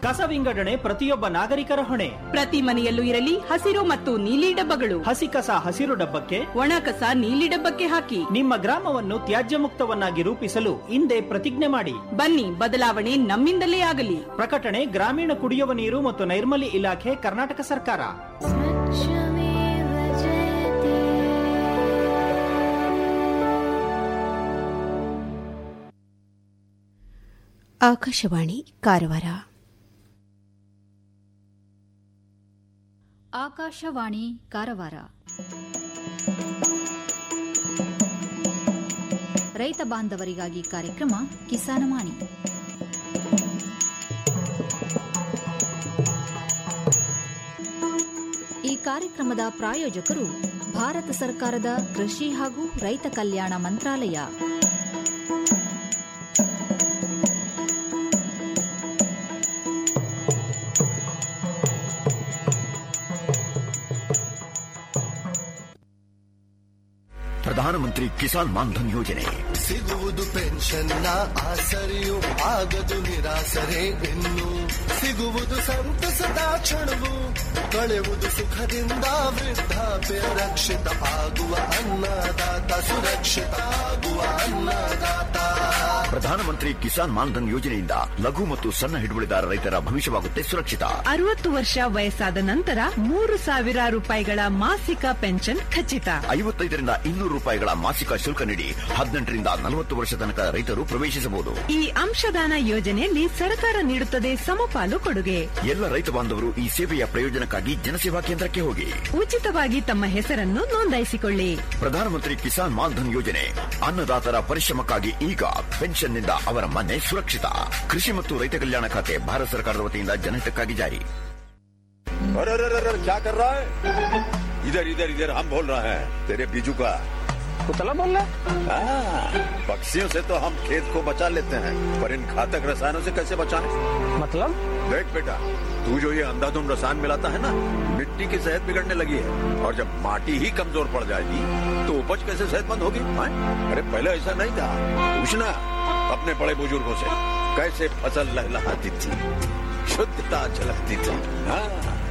ಕಸ ವಿಂಗಡಣೆ ಪ್ರತಿಯೊಬ್ಬ ನಾಗರಿಕರ ಹೊಣೆ ಪ್ರತಿ ಮನೆಯಲ್ಲೂ ಇರಲಿ ಹಸಿರು ಮತ್ತು ನೀಲಿ ಡಬ್ಬಗಳು ಹಸಿ ಕಸ ಹಸಿರು ಡಬ್ಬಕ್ಕೆ ಒಣ ಕಸ ನೀಲಿ ಡಬ್ಬಕ್ಕೆ ಹಾಕಿ ನಿಮ್ಮ ಗ್ರಾಮವನ್ನು ತ್ಯಾಜ್ಯ ಮುಕ್ತವನ್ನಾಗಿ ರೂಪಿಸಲು ಹಿಂದೆ ಪ್ರತಿಜ್ಞೆ ಮಾಡಿ ಬನ್ನಿ ಬದಲಾವಣೆ ನಮ್ಮಿಂದಲೇ ಆಗಲಿ ಪ್ರಕಟಣೆ ಗ್ರಾಮೀಣ ಕುಡಿಯುವ ನೀರು ಮತ್ತು ನೈರ್ಮಲ್ಯ ಇಲಾಖೆ ಕರ್ನಾಟಕ ಸರ್ಕಾರ ಆಕಾಶವಾಣಿ ಕಾರವಾರ ಆಕಾಶವಾಣಿ ಕಾರವಾರ ರೈತ ಬಾಂಧವರಿಗಾಗಿ ಕಾರ್ಯಕ್ರಮ ಕಿಸಾನವಾಣಿ ಈ ಕಾರ್ಯಕ್ರಮದ ಪ್ರಾಯೋಜಕರು ಭಾರತ ಸರ್ಕಾರದ ಕೃಷಿ ಹಾಗೂ ರೈತ ಕಲ್ಯಾಣ ಮಂತ್ರಾಲಯ ಪ್ರಧಾನಮಂತ್ರಿ ಕಿಸಾನ್ ಮಾನ್ಧನ್ ಯೋಜನೆ ಸಿಗುವುದು ಪೆನ್ಷನ್ನ ಆಸರೆಯು ಆಗದು ನಿರಾಸರೆ ಇನ್ನು ಸಿಗುವುದು ಸಂತಸದ ಕ್ಷಣವು ಕಳೆಯುವುದು ಸುಖದಿಂದ ವೃದ್ಧಾಪ್ಯ ರಕ್ಷಿತ ಆಗುವ ಅನ್ನದಾತ ಸುರಕ್ಷಿತ ಆಗುವ ಅನ್ನದಾತ ಪ್ರಧಾನಮಂತ್ರಿ ಕಿಸಾನ್ ಮಾನ್ಧನ್ ಯೋಜನೆಯಿಂದ ಲಘು ಮತ್ತು ಸಣ್ಣ ಹಿಡುವಳಿದಾರ ರೈತರ ಭವಿಷ್ಯವಾಗುತ್ತೆ ಸುರಕ್ಷಿತ ಅರವತ್ತು ವರ್ಷ ವಯಸ್ಸಾದ ನಂತರ ಮೂರು ಸಾವಿರ ರೂಪಾಯಿಗಳ ಮಾಸಿಕ ಪೆನ್ಷನ್ ಖಚಿತ ಐವತ್ತೈದರಿಂದ ಇನ್ನೂರು ರೂಪಾಯಿಗಳ ಮಾಸಿಕ ಶುಲ್ಕ ನೀಡಿ ಹದಿನೆಂಟರಿಂದ ನಲವತ್ತು ವರ್ಷ ತನಕ ರೈತರು ಪ್ರವೇಶಿಸಬಹುದು ಈ ಅಂಶದಾನ ಯೋಜನೆಯಲ್ಲಿ ಸರ್ಕಾರ ನೀಡುತ್ತದೆ ಸಮಪಾಲು ಕೊಡುಗೆ ಎಲ್ಲ ರೈತ ಬಾಂಧವರು ಈ ಸೇವೆಯ ಪ್ರಯೋಜನಕ್ಕಾಗಿ ಜನಸೇವಾ ಕೇಂದ್ರಕ್ಕೆ ಹೋಗಿ ಉಚಿತವಾಗಿ ತಮ್ಮ ಹೆಸರನ್ನು ನೋಂದಾಯಿಸಿಕೊಳ್ಳಿ ಪ್ರಧಾನಮಂತ್ರಿ ಕಿಸಾನ್ ಮಾನ್ಧನ್ ಯೋಜನೆ ಅನ್ನದಾತರ ಪರಿಶ್ರಮಕ್ಕಾಗಿ ಈಗ ಪೆನ್ಷನ್ನಿಂದ ಅವರ ಮನೆ ಸುರಕ್ಷಿತ ಕೃಷಿ ಮತ್ತು ರೈತ ಕಲ್ಯಾಣ ಖಾತೆ ಭಾರತ ಸರ್ಕಾರದ ವತಿಯಿಂದ ಜನಹಿತಕ್ಕಾಗಿ ಜಾರಿ अरे अरे अरे अरे, क्या कर रहा है इधर इधर इधर हम बोल रहे हैं तेरे बीजू का कुतला बोल रहा हाँ, पक्षियों से तो हम खेत को बचा लेते हैं पर इन घातक रसायनों से कैसे बचाएं? मतलब देख बेटा तू जो ये अंधाधुंध रसायन मिलाता है ना मिट्टी की सेहत बिगड़ने लगी है और जब माटी ही कमजोर पड़ जाएगी तो उपज कैसे सेहतमंद होगी हाँ? अरे पहले ऐसा नहीं था पूछना अपने बड़े बुजुर्गों से कैसे फसल लहलहाती थी शुद्धता झलकती थी हाँ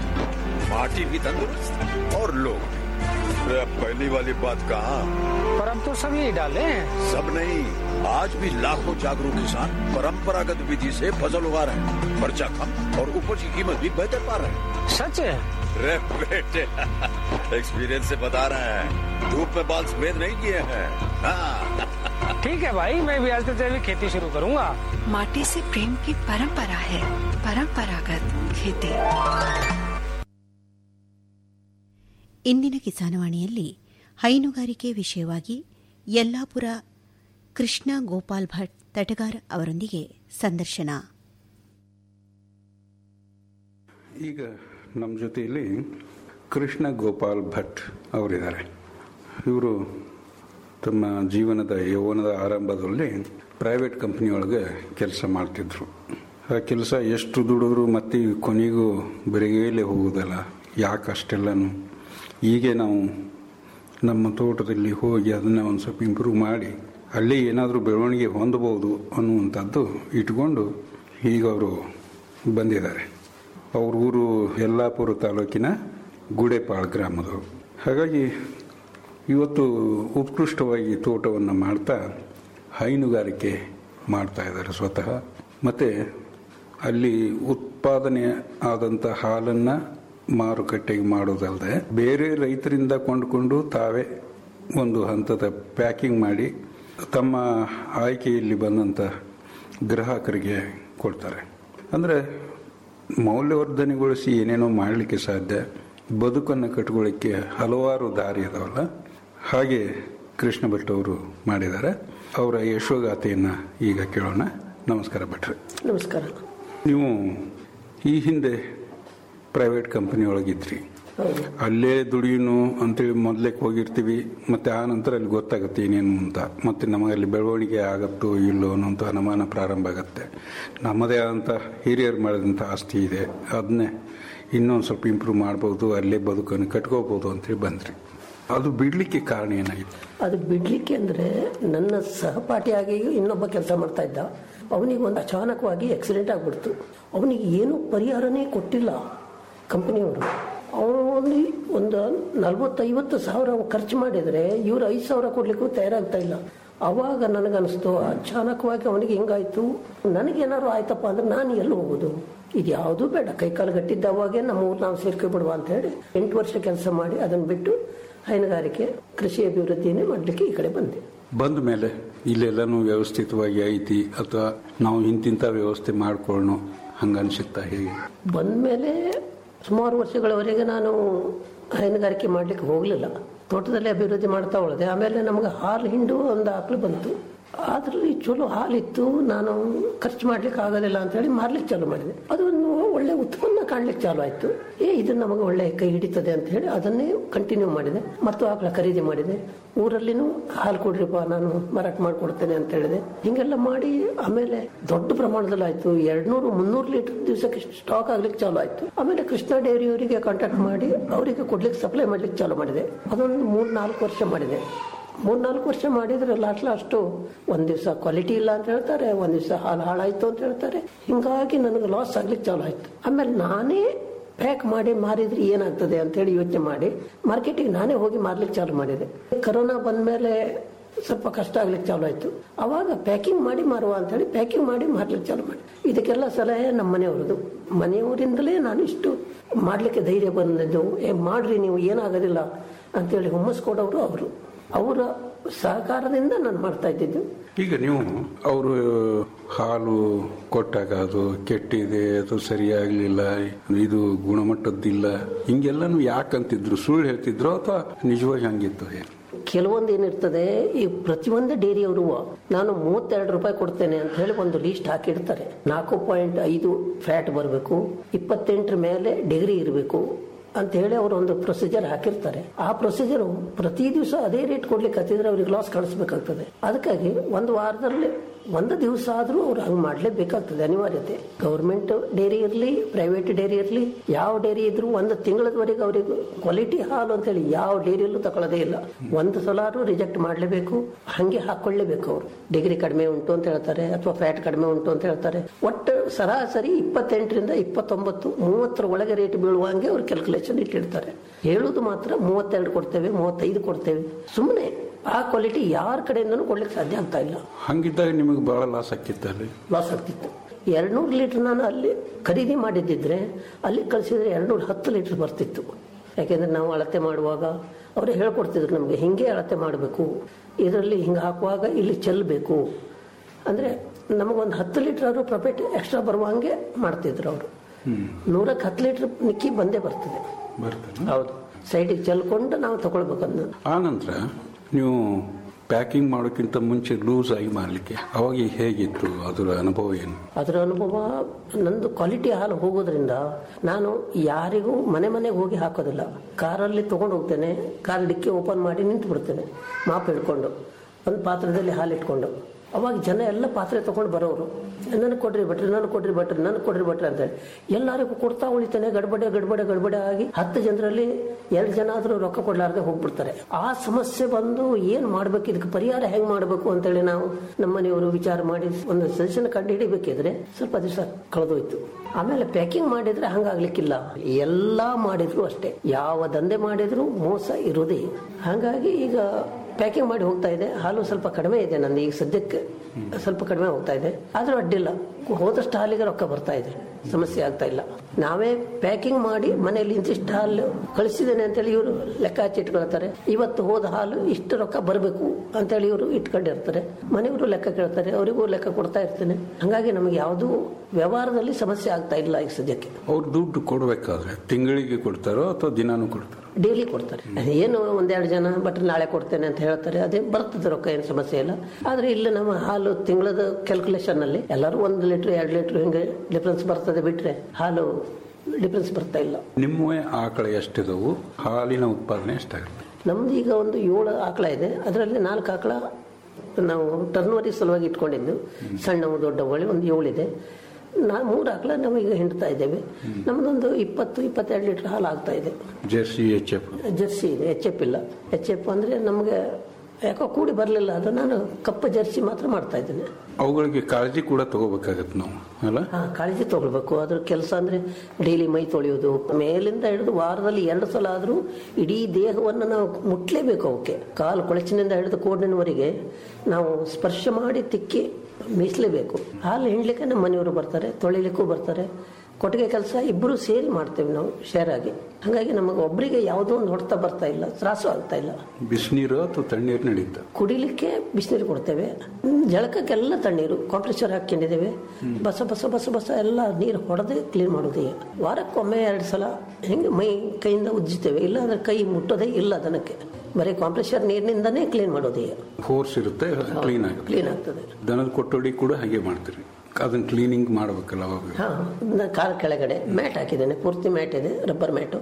माटी भी तंदुरुस्त और लोग भी अरे अब पहली वाली बात कहा पर हम तो सब यही डाले हैं सब नहीं आज भी लाखों जागरूक किसान परंपरागत विधि से फसल उगा रहे हैं खर्चा कम और उपज की कीमत भी बेहतर पा रहे हैं सच है रे बेटे एक्सपीरियंस से बता रहे हैं धूप में बाल सफेद नहीं किए हैं हाँ ठीक है भाई मैं भी आज से जैविक खेती शुरू करूंगा माटी से प्रेम की परंपरा है परंपरागत खेती ಇಂದಿನ ಕಿಸಾನವಾಣಿಯಲ್ಲಿ ಹೈನುಗಾರಿಕೆ ವಿಷಯವಾಗಿ ಯಲ್ಲಾಪುರ ಕೃಷ್ಣ ಗೋಪಾಲ್ ಭಟ್ ತಟಗಾರ್ ಅವರೊಂದಿಗೆ ಸಂದರ್ಶನ ಈಗ ನಮ್ಮ ಜೊತೆಯಲ್ಲಿ ಕೃಷ್ಣ ಗೋಪಾಲ್ ಭಟ್ ಅವರಿದ್ದಾರೆ ಇವರು ತಮ್ಮ ಜೀವನದ ಯೌವನದ ಆರಂಭದಲ್ಲಿ ಪ್ರೈವೇಟ್ ಕಂಪ್ನಿಯೊಳಗೆ ಕೆಲಸ ಮಾಡ್ತಿದ್ರು ಆ ಕೆಲಸ ಎಷ್ಟು ದುಡಿದ್ರು ಮತ್ತೆ ಕೊನೆಗೂ ಬರಿಗೈಲೇ ಹೋಗುವುದಲ್ಲ ಯಾಕೆ ಅಷ್ಟೆಲ್ಲನೂ ಹೀಗೆ ನಾವು ನಮ್ಮ ತೋಟದಲ್ಲಿ ಹೋಗಿ ಅದನ್ನು ಒಂದು ಸ್ವಲ್ಪ ಇಂಪ್ರೂವ್ ಮಾಡಿ ಅಲ್ಲಿ ಏನಾದರೂ ಬೆಳವಣಿಗೆ ಹೊಂದಬಹುದು ಅನ್ನುವಂಥದ್ದು ಇಟ್ಕೊಂಡು ಈಗ ಅವರು ಬಂದಿದ್ದಾರೆ ಅವ್ರ ಊರು ಯಲ್ಲಾಪುರ ತಾಲೂಕಿನ ಗುಡೇಪಾಳ್ ಗ್ರಾಮದವರು ಹಾಗಾಗಿ ಇವತ್ತು ಉತ್ಕೃಷ್ಟವಾಗಿ ತೋಟವನ್ನು ಮಾಡ್ತಾ ಹೈನುಗಾರಿಕೆ ಮಾಡ್ತಾ ಇದ್ದಾರೆ ಸ್ವತಃ ಮತ್ತು ಅಲ್ಲಿ ಉತ್ಪಾದನೆ ಆದಂಥ ಹಾಲನ್ನು ಮಾರುಕಟ್ಟೆಗೆ ಮಾಡೋದಲ್ಲದೆ ಬೇರೆ ರೈತರಿಂದ ಕೊಂಡುಕೊಂಡು ತಾವೇ ಒಂದು ಹಂತದ ಪ್ಯಾಕಿಂಗ್ ಮಾಡಿ ತಮ್ಮ ಆಯ್ಕೆಯಲ್ಲಿ ಬಂದಂಥ ಗ್ರಾಹಕರಿಗೆ ಕೊಡ್ತಾರೆ ಅಂದರೆ ಮೌಲ್ಯವರ್ಧನೆಗೊಳಿಸಿ ಏನೇನೋ ಮಾಡಲಿಕ್ಕೆ ಸಾಧ್ಯ ಬದುಕನ್ನು ಕಟ್ಕೊಳ್ಳಿಕ್ಕೆ ಹಲವಾರು ದಾರಿ ಅದಾವಲ್ಲ ಹಾಗೆ ಕೃಷ್ಣ ಭಟ್ ಅವರು ಮಾಡಿದ್ದಾರೆ ಅವರ ಯಶೋಗಾಥೆಯನ್ನು ಈಗ ಕೇಳೋಣ ನಮಸ್ಕಾರ ಭಟ್ರೆ ನಮಸ್ಕಾರ ನೀವು ಈ ಹಿಂದೆ ಪ್ರೈವೇಟ್ ಕಂಪನಿ ಒಳಗಿದ್ರಿ ಅಲ್ಲೇ ದುಡಿಯುನು ಅಂತೇಳಿ ಮೊದಲಕ್ಕೆ ಹೋಗಿರ್ತೀವಿ ಮತ್ತೆ ಆ ನಂತರ ಅಲ್ಲಿ ಗೊತ್ತಾಗುತ್ತೆ ಏನೇನು ಅಂತ ಮತ್ತೆ ನಮಗಲ್ಲಿ ಬೆಳವಣಿಗೆ ಆಗತ್ತೋ ಇಲ್ಲೋ ಅನ್ನೋಂಥ ಅನುಮಾನ ಪ್ರಾರಂಭ ಆಗುತ್ತೆ ನಮ್ಮದೇ ಆದಂಥ ಹಿರಿಯರು ಮಾಡಿದಂಥ ಆಸ್ತಿ ಇದೆ ಅದನ್ನೇ ಇನ್ನೊಂದು ಸ್ವಲ್ಪ ಇಂಪ್ರೂವ್ ಮಾಡ್ಬೋದು ಅಲ್ಲೇ ಬದುಕನ್ನು ಕಟ್ಕೋಬೋದು ಅಂತೇಳಿ ಬಂದ್ರಿ ಅದು ಬಿಡ್ಲಿಕ್ಕೆ ಕಾರಣ ಏನಾಗಿತ್ತು ಅದು ಬಿಡ್ಲಿಕ್ಕೆ ಅಂದ್ರೆ ನನ್ನ ಸಹಪಾಠಿಯಾಗಿ ಇನ್ನೊಬ್ಬ ಕೆಲಸ ಮಾಡ್ತಾ ಇದ್ದ ಅವನಿಗೆ ಒಂದು ಅಚಾನಕವಾಗಿ ಆಕ್ಸಿಡೆಂಟ್ ಆಗ್ಬಿಡ್ತು ಅವನಿಗೆ ಏನು ಪರಿಹಾರನೇ ಕೊಟ್ಟಿಲ್ಲ ಕಂಪನಿಯವರು ಅವನು ಒಂದು ನಲ್ವತ್ತೈವತ್ತು ಸಾವಿರ ಖರ್ಚು ಮಾಡಿದರೆ ಇವರು ಐದು ಸಾವಿರ ಕೊಡ್ಲಿಕ್ಕೂ ತಯಾರಾಗ್ತಾ ಇಲ್ಲ ಅವಾಗ ನನಗನ್ನಿಸ್ತು ಅಚಾನಕವಾಗಿ ಅವನಿಗೆ ಹಿಂಗಾಯ್ತು ನನಗೇನಾದ್ರು ಆಯ್ತಪ್ಪ ಅಂದ್ರೆ ನಾನು ಎಲ್ಲಿ ಹೋಗೋದು ಇದು ಯಾವುದೂ ಬೇಡ ಕೈಕಾಲು ಗಟ್ಟಿದ್ದವಾಗೆ ನಮ್ಮ ಊರು ನಾವು ಸೇರ್ಕೊಬಿಡುವ ಅಂತ ಹೇಳಿ ಎಂಟು ವರ್ಷ ಕೆಲಸ ಮಾಡಿ ಅದನ್ನು ಬಿಟ್ಟು ಹೈನುಗಾರಿಕೆ ಕೃಷಿ ಅಭಿವೃದ್ಧಿನೇ ಮಾಡಲಿಕ್ಕೆ ಈ ಕಡೆ ಬಂದೆ ಬಂದ ಮೇಲೆ ಇಲ್ಲೆಲ್ಲನೂ ವ್ಯವಸ್ಥಿತವಾಗಿ ಐತಿ ಅಥವಾ ನಾವು ಇಂತಿಂಥ ವ್ಯವಸ್ಥೆ ಮಾಡ್ಕೊಳ್ಳೋಣ ಹಂಗನ್ಸುತ್ತಾ ಹೇಗೆ ಬಂದಮೇಲೆ ಸುಮಾರು ವರ್ಷಗಳವರೆಗೆ ನಾನು ಹೈನುಗಾರಿಕೆ ಮಾಡಲಿಕ್ಕೆ ಹೋಗಲಿಲ್ಲ ತೋಟದಲ್ಲಿ ಅಭಿವೃದ್ಧಿ ಮಾಡ್ತಾ ಉಳಿದೆ ಆಮೇಲೆ ನಮಗೆ ಹಾಲು ಹಿಂಡು ಒಂದು ಆಕಳು ಬಂತು ಅದರಲ್ಲಿ ಚಲೋ ಹಾಲಿತ್ತು ನಾನು ಖರ್ಚು ಮಾಡ್ಲಿಕ್ಕೆ ಆಗೋದಿಲ್ಲ ಅಂತ ಹೇಳಿ ಮಾರ್ಲಿಕ್ಕೆ ಚಾಲು ಮಾಡಿದೆ ಅದೊಂದು ಒಳ್ಳೆ ಉತ್ಪನ್ನ ಕಾಣ್ಲಿಕ್ಕೆ ಚಾಲು ಆಯ್ತು ಏ ಇದು ನಮಗೆ ಒಳ್ಳೆ ಕೈ ಹಿಡಿತದೆ ಅಂತ ಹೇಳಿ ಅದನ್ನೇ ಕಂಟಿನ್ಯೂ ಮಾಡಿದೆ ಮತ್ತು ಆಕಳ ಖರೀದಿ ಮಾಡಿದೆ ಊರಲ್ಲಿನೂ ಹಾಲು ಕೊಡ್ರಿಪ್ಪ ನಾನು ಮಾರಾಟ ಮಾಡಿಕೊಡ್ತೇನೆ ಅಂತ ಹೇಳಿದೆ ಹಿಂಗೆಲ್ಲ ಮಾಡಿ ಆಮೇಲೆ ದೊಡ್ಡ ಪ್ರಮಾಣದಲ್ಲಿ ಆಯ್ತು ಎರಡ್ನೂರು ಮುನ್ನೂರು ಲೀಟರ್ ದಿವಸಕ್ಕೆ ಸ್ಟಾಕ್ ಆಗ್ಲಿಕ್ಕೆ ಚಾಲು ಆಯ್ತು ಆಮೇಲೆ ಕೃಷ್ಣ ಡೈರಿಯವರಿಗೆ ಕಾಂಟ್ಯಾಕ್ಟ್ ಮಾಡಿ ಅವರಿಗೆ ಕೊಡ್ಲಿಕ್ಕೆ ಸಪ್ಲೈ ಮಾಡ್ಲಿಕ್ಕೆ ಚಾಲು ಮಾಡಿದೆ ಅದೊಂದು ಮೂರ್ ನಾಲ್ಕು ವರ್ಷ ಮಾಡಿದೆ ಮೂರ್ನಾಲ್ಕು ವರ್ಷ ಮಾಡಿದ್ರೆ ಲಾಸ್ಟ್ ಲಾಸ್ಟು ಒಂದ್ ದಿವಸ ಕ್ವಾಲಿಟಿ ಇಲ್ಲ ಅಂತ ಹೇಳ್ತಾರೆ ಒಂದ್ ದಿವಸ ಹಾಲು ಹಾಳಾಯ್ತು ಅಂತ ಹೇಳ್ತಾರೆ ಹಿಂಗಾಗಿ ನನಗೆ ಲಾಸ್ ಆಗ್ಲಿಕ್ಕೆ ಚಾಲು ಆಯ್ತು ಆಮೇಲೆ ನಾನೇ ಪ್ಯಾಕ್ ಮಾಡಿ ಮಾರಿದ್ರೆ ಏನಾಗ್ತದೆ ಅಂತ ಹೇಳಿ ಯೋಚನೆ ಮಾಡಿ ಮಾರ್ಕೆಟಿಗೆ ನಾನೇ ಹೋಗಿ ಮಾರ್ಲಿಕ್ಕೆ ಚಾಲು ಮಾಡಿದೆ ಕರೋನಾ ಬಂದ್ಮೇಲೆ ಸ್ವಲ್ಪ ಕಷ್ಟ ಆಗ್ಲಿಕ್ಕೆ ಚಾಲು ಆಯ್ತು ಅವಾಗ ಪ್ಯಾಕಿಂಗ್ ಮಾಡಿ ಮಾರುವ ಅಂತ ಹೇಳಿ ಪ್ಯಾಕಿಂಗ್ ಮಾಡಿ ಮಾರ್ಲಿಕ್ಕೆ ಚಾಲು ಮಾಡಿ ಇದಕ್ಕೆಲ್ಲ ಸಲಹೆ ನಮ್ಮ ಮನೆಯವ್ರದ್ದು ಮನೆಯವರಿಂದಲೇ ನಾನು ಇಷ್ಟು ಮಾಡ್ಲಿಕ್ಕೆ ಧೈರ್ಯ ಬಂದದ್ದು ಏ ಮಾಡ್ರಿ ನೀವು ಏನಾಗೋದಿಲ್ಲ ಅಂತೇಳಿ ಹುಮ್ಮಸ್ ಕೊಡೋರು ಅವರು ಅವರ ಸಹಕಾರದಿಂದ ನಾನು ಮಾಡ್ತಾ ಇದ್ದಿದ್ದು ಈಗ ನೀವು ಅವರು ಹಾಲು ಕೊಟ್ಟಾಗ ಅದು ಕೆಟ್ಟಿದೆ ಅದು ಸರಿಯಾಗ್ಲಿಲ್ಲ ಇದು ಗುಣಮಟ್ಟದ್ದಿಲ್ಲ ಹಿಂಗೆಲ್ಲಾನು ಯಾಕಂತಿದ್ರು ಸುಳ್ಳು ಹೇಳ್ತಿದ್ರು ಅಥವಾ ನಿಜವಾಗಿ ಹಂಗಿತ್ತು ಹೇಗೆ ಕೆಲವೊಂದು ಏನಿರ್ತದೆ ಈ ಪ್ರತಿಯೊಂದು ಡೇರಿಯವರು ನಾನು ಮೂವತ್ತೆರಡು ರೂಪಾಯಿ ಕೊಡ್ತೇನೆ ಅಂತ ಹೇಳಿ ಒಂದು ಲೀಸ್ಟ್ ಹಾಕಿಡ್ತಾರೆ ನಾಲ್ಕು ಪಾಯಿಂಟ್ ಐದು ಫ್ಯಾಟ್ ಬರಬೇಕು ಇಪ್ಪತ್ತೆಂಟರ ಮೇಲೆ ಡಿಗ್ರಿ ಇರಬೇಕು ಅಂತ ಹೇಳಿ ಅವರು ಒಂದು ಪ್ರೊಸೀಜರ್ ಹಾಕಿರ್ತಾರೆ ಆ ಪ್ರೊಸೀಜರ್ ಪ್ರತಿ ದಿವಸ ಅದೇ ರೇಟ್ ಕೊಡ್ಲಿಕ್ಕೆ ಹತ್ತಿದ್ರೆ ಅವ್ರಿಗೆ ಲಾಸ್ ಕಾಣಿಸ್ಬೇಕಾಗ್ತದೆ ಅದಕ್ಕಾಗಿ ಒಂದು ವಾರದಲ್ಲಿ ಒಂದು ದಿವಸ ಆದ್ರೂ ಅವ್ರು ಹಂಗೆ ಮಾಡ್ಲೇಬೇಕಾಗ್ತದೆ ಅನಿವಾರ್ಯತೆ ಗೌರ್ಮೆಂಟ್ ಡೈರಿ ಇರಲಿ ಪ್ರೈವೇಟ್ ಡೈರಿ ಇರಲಿ ಯಾವ ಡೈರಿ ಇದ್ರು ಒಂದು ತಿಂಗಳದವರೆಗೆ ಅವರಿಗೆ ಕ್ವಾಲಿಟಿ ಹಾಲು ಅಂತೇಳಿ ಯಾವ ಡೈರಿಯಲ್ಲೂ ತಗೊಳ್ಳೋದೇ ಇಲ್ಲ ಒಂದು ಸಲಾರು ರಿಜೆಕ್ಟ್ ಮಾಡಲೇಬೇಕು ಹಂಗೆ ಹಾಕೊಳ್ಳೇಬೇಕು ಅವರು ಡಿಗ್ರಿ ಕಡಿಮೆ ಉಂಟು ಅಂತ ಹೇಳ್ತಾರೆ ಅಥವಾ ಫ್ಯಾಟ್ ಕಡಿಮೆ ಉಂಟು ಅಂತ ಹೇಳ್ತಾರೆ ಒಟ್ಟು ಸರಾಸರಿ ಇಪ್ಪತ್ತೆಂಟರಿಂದ ಇಪ್ಪತ್ತೊಂಬತ್ತು ಮೂವತ್ತರ ಒಳಗೆ ರೇಟ್ ಬೀಳುವಂಗೆ ಅವ್ರು ಕ್ಯಾಲ್ಕುಲೇಷನ್ ಇಟ್ಟಿರ್ತಾರೆ ಹೇಳುದು ಮಾತ್ರ ಮೂವತ್ತೆರಡು ಕೊಡ್ತೇವೆ ಮೂವತ್ತೈದು ಕೊಡ್ತೇವೆ ಸುಮ್ಮನೆ ಆ ಕ್ವಾಲಿಟಿ ಯಾರ ಕಡೆಯಿಂದನೂ ಕೊಡ್ಲಿಕ್ಕೆ ಸಾಧ್ಯ ಆಗ್ತಾ ಇಲ್ಲ ಹಂಗಿದ್ದಾಗ ನಿಮಗೆ ಬಹಳ ಲಾಸ್ ಆಕಿತ್ತಲ್ಲಿ ಲಾಸ್ ಆಗ್ತಿತ್ತು ಎರಡ್ನೂರು ಲೀಟರ್ ನಾನು ಅಲ್ಲಿ ಖರೀದಿ ಮಾಡಿದ್ದಿದ್ರೆ ಅಲ್ಲಿ ಕಳಿಸಿದ್ರೆ ಎರಡ್ನೂರ ಹತ್ತು ಲೀಟರ್ ಬರ್ತಿತ್ತು ಯಾಕೆಂದ್ರೆ ನಾವು ಅಳತೆ ಮಾಡುವಾಗ ಅವರೇ ಹೇಳ್ಕೊಡ್ತಿದ್ರು ನಮಗೆ ಹಿಂಗೆ ಅಳತೆ ಮಾಡಬೇಕು ಇದರಲ್ಲಿ ಹಿಂಗೆ ಹಾಕುವಾಗ ಇಲ್ಲಿ ಚೆಲ್ಲಬೇಕು ಅಂದರೆ ನಮಗೊಂದು ಹತ್ತು ಲೀಟರ್ ಅವರು ಪ್ರಾಫಿಟ್ ಎಕ್ಸ್ಟ್ರಾ ಬರುವಂಗೆ ಮಾಡ್ತಿದ್ರು ಅವರು ನೂರಕ್ಕೆ ಹತ್ತು ಲೀಟರ್ ನಿಕ್ಕಿ ಬಂದೇ ಬರ್ತದೆ ಬರ್ತದೆ ಹೌದು ಸೈಡಿಗೆ ಚೆಲ್ಕೊಂಡು ನಾವು ತಗೊಳ್ಬೇಕು ಅದನ್ನ ಆ ನಂತರ ನೀವು ಪ್ಯಾಕಿಂಗ್ ಮಾಡೋಕ್ಕಿಂತ ಮುಂಚೆ ಲೂಸ್ ಆಗಿ ಮಾಡಲಿಕ್ಕೆ ಅವಾಗ ಹೇಗಿತ್ತು ಅದರ ಅನುಭವ ಏನು ಅದರ ಅನುಭವ ನಂದು ಕ್ವಾಲಿಟಿ ಹಾಲು ಹೋಗೋದ್ರಿಂದ ನಾನು ಯಾರಿಗೂ ಮನೆ ಮನೆಗೆ ಹೋಗಿ ಹಾಕೋದಿಲ್ಲ ಕಾರಲ್ಲಿ ತಗೊಂಡು ಹೋಗ್ತೇನೆ ಕಾರ್ ಡಿಕ್ಕಿ ಓಪನ್ ಮಾಡಿ ನಿಂತು ಬಿಡ್ತೇನೆ ಮಾಪ್ ಹಿಡ್ಕೊಂಡು ಒಂದು ಪಾತ್ರದಲ್ಲಿ ಹಾಲು ಇಟ್ಕೊಂಡು ಅವಾಗ ಜನ ಎಲ್ಲ ಪಾತ್ರೆ ತಗೊಂಡು ಬರೋರು ನನಗೆ ಕೊಡ್ರಿ ಭಟ್ರಿ ನನಗೆ ಕೊಡ್ರಿ ಭಟ್ರಿ ನನಗೆ ಕೊಡ್ರಿ ಭಟ್ರಿ ಅಂತ ಹೇಳಿ ಎಲ್ಲರಿಗೂ ಕೊಡ್ತಾ ಉಳಿತಾನೆ ಗಡ್ಬಡೆ ಗಡ್ಬಡೆ ಗಡ್ಬಡೆ ಆಗಿ ಹತ್ತು ಜನರಲ್ಲಿ ಎರಡು ಜನ ಆದ್ರೂ ರೊಕ್ಕ ಕೊಡ್ಲಾರ್ದೆ ಹೋಗ್ಬಿಡ್ತಾರೆ ಆ ಸಮಸ್ಯೆ ಬಂದು ಏನ್ ಮಾಡ್ಬೇಕು ಇದಕ್ಕೆ ಪರಿಹಾರ ಹೆಂಗ್ ಮಾಡ್ಬೇಕು ಅಂತೇಳಿ ನಾವು ನಮ್ಮ ಮನೆಯವರು ವಿಚಾರ ಮಾಡಿ ಒಂದು ಸಜೆಷನ್ ಕಂಡು ಹಿಡಿಬೇಕಿದ್ರೆ ಸ್ವಲ್ಪ ದಿವಸ ಕಳೆದೋಯ್ತು ಆಮೇಲೆ ಪ್ಯಾಕಿಂಗ್ ಮಾಡಿದ್ರೆ ಹಂಗಾಗ್ಲಿಕ್ಕಿಲ್ಲ ಎಲ್ಲಾ ಮಾಡಿದ್ರು ಅಷ್ಟೇ ಯಾವ ದಂಧೆ ಮಾಡಿದ್ರು ಮೋಸ ಇರೋದೇ ಹಾಗಾಗಿ ಈಗ ಪ್ಯಾಕಿಂಗ್ ಮಾಡಿ ಹೋಗ್ತಾ ಇದೆ ಹಾಲು ಸ್ವಲ್ಪ ಕಡಿಮೆ ಇದೆ ನಂದು ಈಗ ಸದ್ಯಕ್ಕೆ ಸ್ವಲ್ಪ ಕಡಿಮೆ ಹೋಗ್ತಾ ಇದೆ ಆದ್ರೂ ಅಡ್ಡಿಲ್ಲ ಹೋದಷ್ಟು ಹಾಲಿಗೆ ರೊಕ್ಕ ಬರ್ತಾ ಇದೆ ಸಮಸ್ಯೆ ಆಗ್ತಾ ಇಲ್ಲ ನಾವೇ ಪ್ಯಾಕಿಂಗ್ ಮಾಡಿ ಮನೆಯಲ್ಲಿ ಇಂತಿಷ್ಟು ಹಾಲು ಕಳಿಸಿದ್ದೇನೆ ಅಂತೇಳಿ ಇವರು ಲೆಕ್ಕ ಹಚ್ಚಿ ಇಟ್ಕೊಳ್ತಾರೆ ಇವತ್ತು ಹೋದ ಹಾಲು ಇಷ್ಟು ರೊಕ್ಕ ಬರಬೇಕು ಅಂತೇಳಿ ಇವರು ಇಟ್ಕೊಂಡಿರ್ತಾರೆ ಮನೆಯವರು ಲೆಕ್ಕ ಕೇಳ್ತಾರೆ ಅವರಿಗೂ ಲೆಕ್ಕ ಕೊಡ್ತಾ ಇರ್ತೇನೆ ಹಂಗಾಗಿ ನಮಗೆ ಯಾವುದೂ ವ್ಯವಹಾರದಲ್ಲಿ ಸಮಸ್ಯೆ ಆಗ್ತಾ ಇಲ್ಲ ಈಗ ಸದ್ಯಕ್ಕೆ ಅವ್ರು ದುಡ್ಡು ಕೊಡಬೇಕಾದ್ರೆ ತಿಂಗಳಿಗೆ ಕೊಡ್ತಾರೋ ಅಥವಾ ದಿನಾನು ಕೊಡ್ತಾರೋ ಡೈಲಿ ಕೊಡ್ತಾರೆ ಏನು ಒಂದೆರಡು ಜನ ಬಟ್ ನಾಳೆ ಕೊಡ್ತೇನೆ ಅಂತ ಹೇಳ್ತಾರೆ ಅದೇ ಬರ್ತದೆ ರೊಕ್ಕ ಏನು ಸಮಸ್ಯೆ ಇಲ್ಲ ಆದ್ರೆ ಇಲ್ಲಿ ನಮ್ಮ ಹಾಲು ತಿಂಗಳದ ಕ್ಯಾಲ್ಕುಲೇಷನ್ ಅಲ್ಲಿ ಎಲ್ಲರೂ ಒಂದು ಲೀಟರ್ ಎರಡು ಲೀಟರ್ ಹಿಂಗೆ ಡಿಫ್ರೆನ್ಸ್ ಬರ್ತದೆ ಬಿಟ್ರೆ ಹಾಲು ಡಿಫ್ರೆನ್ಸ್ ಬರ್ತಾ ಇಲ್ಲ ನಿಮ್ಮವೇ ಆಕಳ ಎಷ್ಟಿದವು ಹಾಲಿನ ಉತ್ಪಾದನೆ ಎಷ್ಟಾಗುತ್ತೆ ನಮ್ದು ಈಗ ಒಂದು ಏಳು ಆಕಳ ಇದೆ ಅದರಲ್ಲಿ ನಾಲ್ಕು ಆಕಳ ನಾವು ಟರ್ನವರಿ ಸಲುವಾಗಿ ಇಟ್ಕೊಂಡಿದ್ದು ಸಣ್ಣವು ದೊಡ್ಡವುಗಳು ಒಂದು ಏಳಿದೆ ನಾ ಮೂರು ಆಕಳ ನಾವು ಈಗ ಹಿಂಡ್ತಾ ಇದ್ದೇವೆ ನಮ್ದೊಂದು ಇಪ್ಪತ್ತು ಇಪ್ಪತ್ತೆರಡು ಲೀಟರ್ ಹಾಲು ಆಗ್ತಾ ಇದೆ ಜೆರ್ಸಿ ಎಚ್ ಎಫ್ ಜರ್ಸಿ ಇದೆ ಎಚ್ ಎಫ್ ಇಲ್ಲ ಎಚ್ ಎಫ್ ಅಂದ್ರೆ ನಮಗೆ ಯಾಕೋ ಕೂಡಿ ಬರಲಿಲ್ಲ ಅದು ನಾನು ಕಪ್ಪು ಜರ್ಸಿ ಮಾತ್ರ ಮಾಡ್ತಾ ಇದ್ದೇನೆ ಅವುಗಳಿಗೆ ಕಾಳಜಿ ಕೂಡ ತಗೋಬೇಕಾಗತ್ತೆ ನಾವು ಅಲ್ಲ ಹಾ ಕಾಳಜಿ ತಗೊಳ್ಬೇಕು ಅದ್ರ ಕೆಲಸ ಅಂದ್ರೆ ಡೈಲಿ ಮೈ ತೊಳೆಯೋದು ಮೇಲಿಂದ ಹಿಡಿದು ವಾರದಲ್ಲಿ ಎರಡು ಸಲ ಆದರೂ ಇಡೀ ದೇಹವನ್ನು ನಾವು ಮುಟ್ಲೇಬೇಕು ಅವಕ್ಕೆ ಕಾಲು ಕೊಳಚಿನಿಂದ ಹಿಡಿದು ಕೋಡಿನವರೆಗೆ ನಾವು ಸ್ಪರ್ಶ ಮಾಡಿ ತಿಕ್ಕಿ ಮೀಸಲೇಬೇಕು ಹಾಲು ಹಿಂಡ್ಲಿಕ್ಕೆ ನಮ್ಮ ಮನೆಯವರು ಬರ್ತಾರೆ ತೊಳಿಲಿಕ್ಕೂ ಬರ್ತಾರೆ ಕೊಟ್ಟಿಗೆ ಕೆಲಸ ಇಬ್ಬರು ಸೇರಿ ಮಾಡ್ತೇವೆ ನಾವು ಶೇರ್ ಆಗಿ ಹಾಗಾಗಿ ನಮಗೆ ಒಬ್ಬರಿಗೆ ಯಾವುದೋ ಒಂದು ಹೊಡ್ತಾ ಬರ್ತಾ ಇಲ್ಲ ತ್ರಾಸು ಆಗ್ತಾ ಇಲ್ಲ ಬಿಸಿನೀರು ಅಥವಾ ತಣ್ಣೀರು ನಡೀತಾ ಕುಡಿಲಿಕ್ಕೆ ಬಿಸಿನೀರು ಕೊಡ್ತೇವೆ ಹ್ಮ್, ಜಳಕಕ್ಕೆಲ್ಲ ತಣ್ಣೀರು ಕಾಂಪ್ರೆಸರ್ ಹಾಕೊಂಡಿದ್ದೇವೆ ಬಸ ಬಸ ಬಸ ಬಸ ಎಲ್ಲ ನೀರು ಹೊಡೆದೇ ಕ್ಲೀನ್ ಮಾಡೋದೇ ವಾರಕ್ಕೊಮ್ಮೆ ಎರಡು ಸಲ ಹೆಂಗೆ ಮೈ ಕೈಯಿಂದ ಉಜ್ಜುತ್ತೇವೆ ಇಲ್ಲ ಅಂದ್ರೆ ಕೈ ಮುಟ್ಟೋದೇ ಇಲ್ಲ ದನಕ್ಕೆ ಬರೀ ಕಾಂಪ್ರೆಸರ್ ನೀರಿನಿಂದನೇ ಕ್ಲೀನ್ ಮಾಡೋದೇ ಫೋರ್ಸ್ ಇರುತ್ತೆ ಕ್ಲೀನ್ ಆಗುತ್ತೆ ಕ್ಲೀನ್ ಆಗ್ತದೆ ದನದ ಕೊಟ್ಟೋಡಿ ಕೂಡ ಹಾಗೆ ಮಾಡ್ತೀರಿ ಅದನ್ನ ಕ್ಲೀನಿಂಗ್ ಮಾಡ್ಬೇಕಲ್ಲ ಅವಾಗ ಹಾ ಕಾಲ ಕೆಳಗಡೆ ಮ್ಯಾಟ್ ಹಾಕಿದ್ದೇನೆ ಪೂರ್ತಿ ಮ್ಯಾಟ್ ಇದೆ ರಬ್ಬರ್ ಮ್ಯಾಟು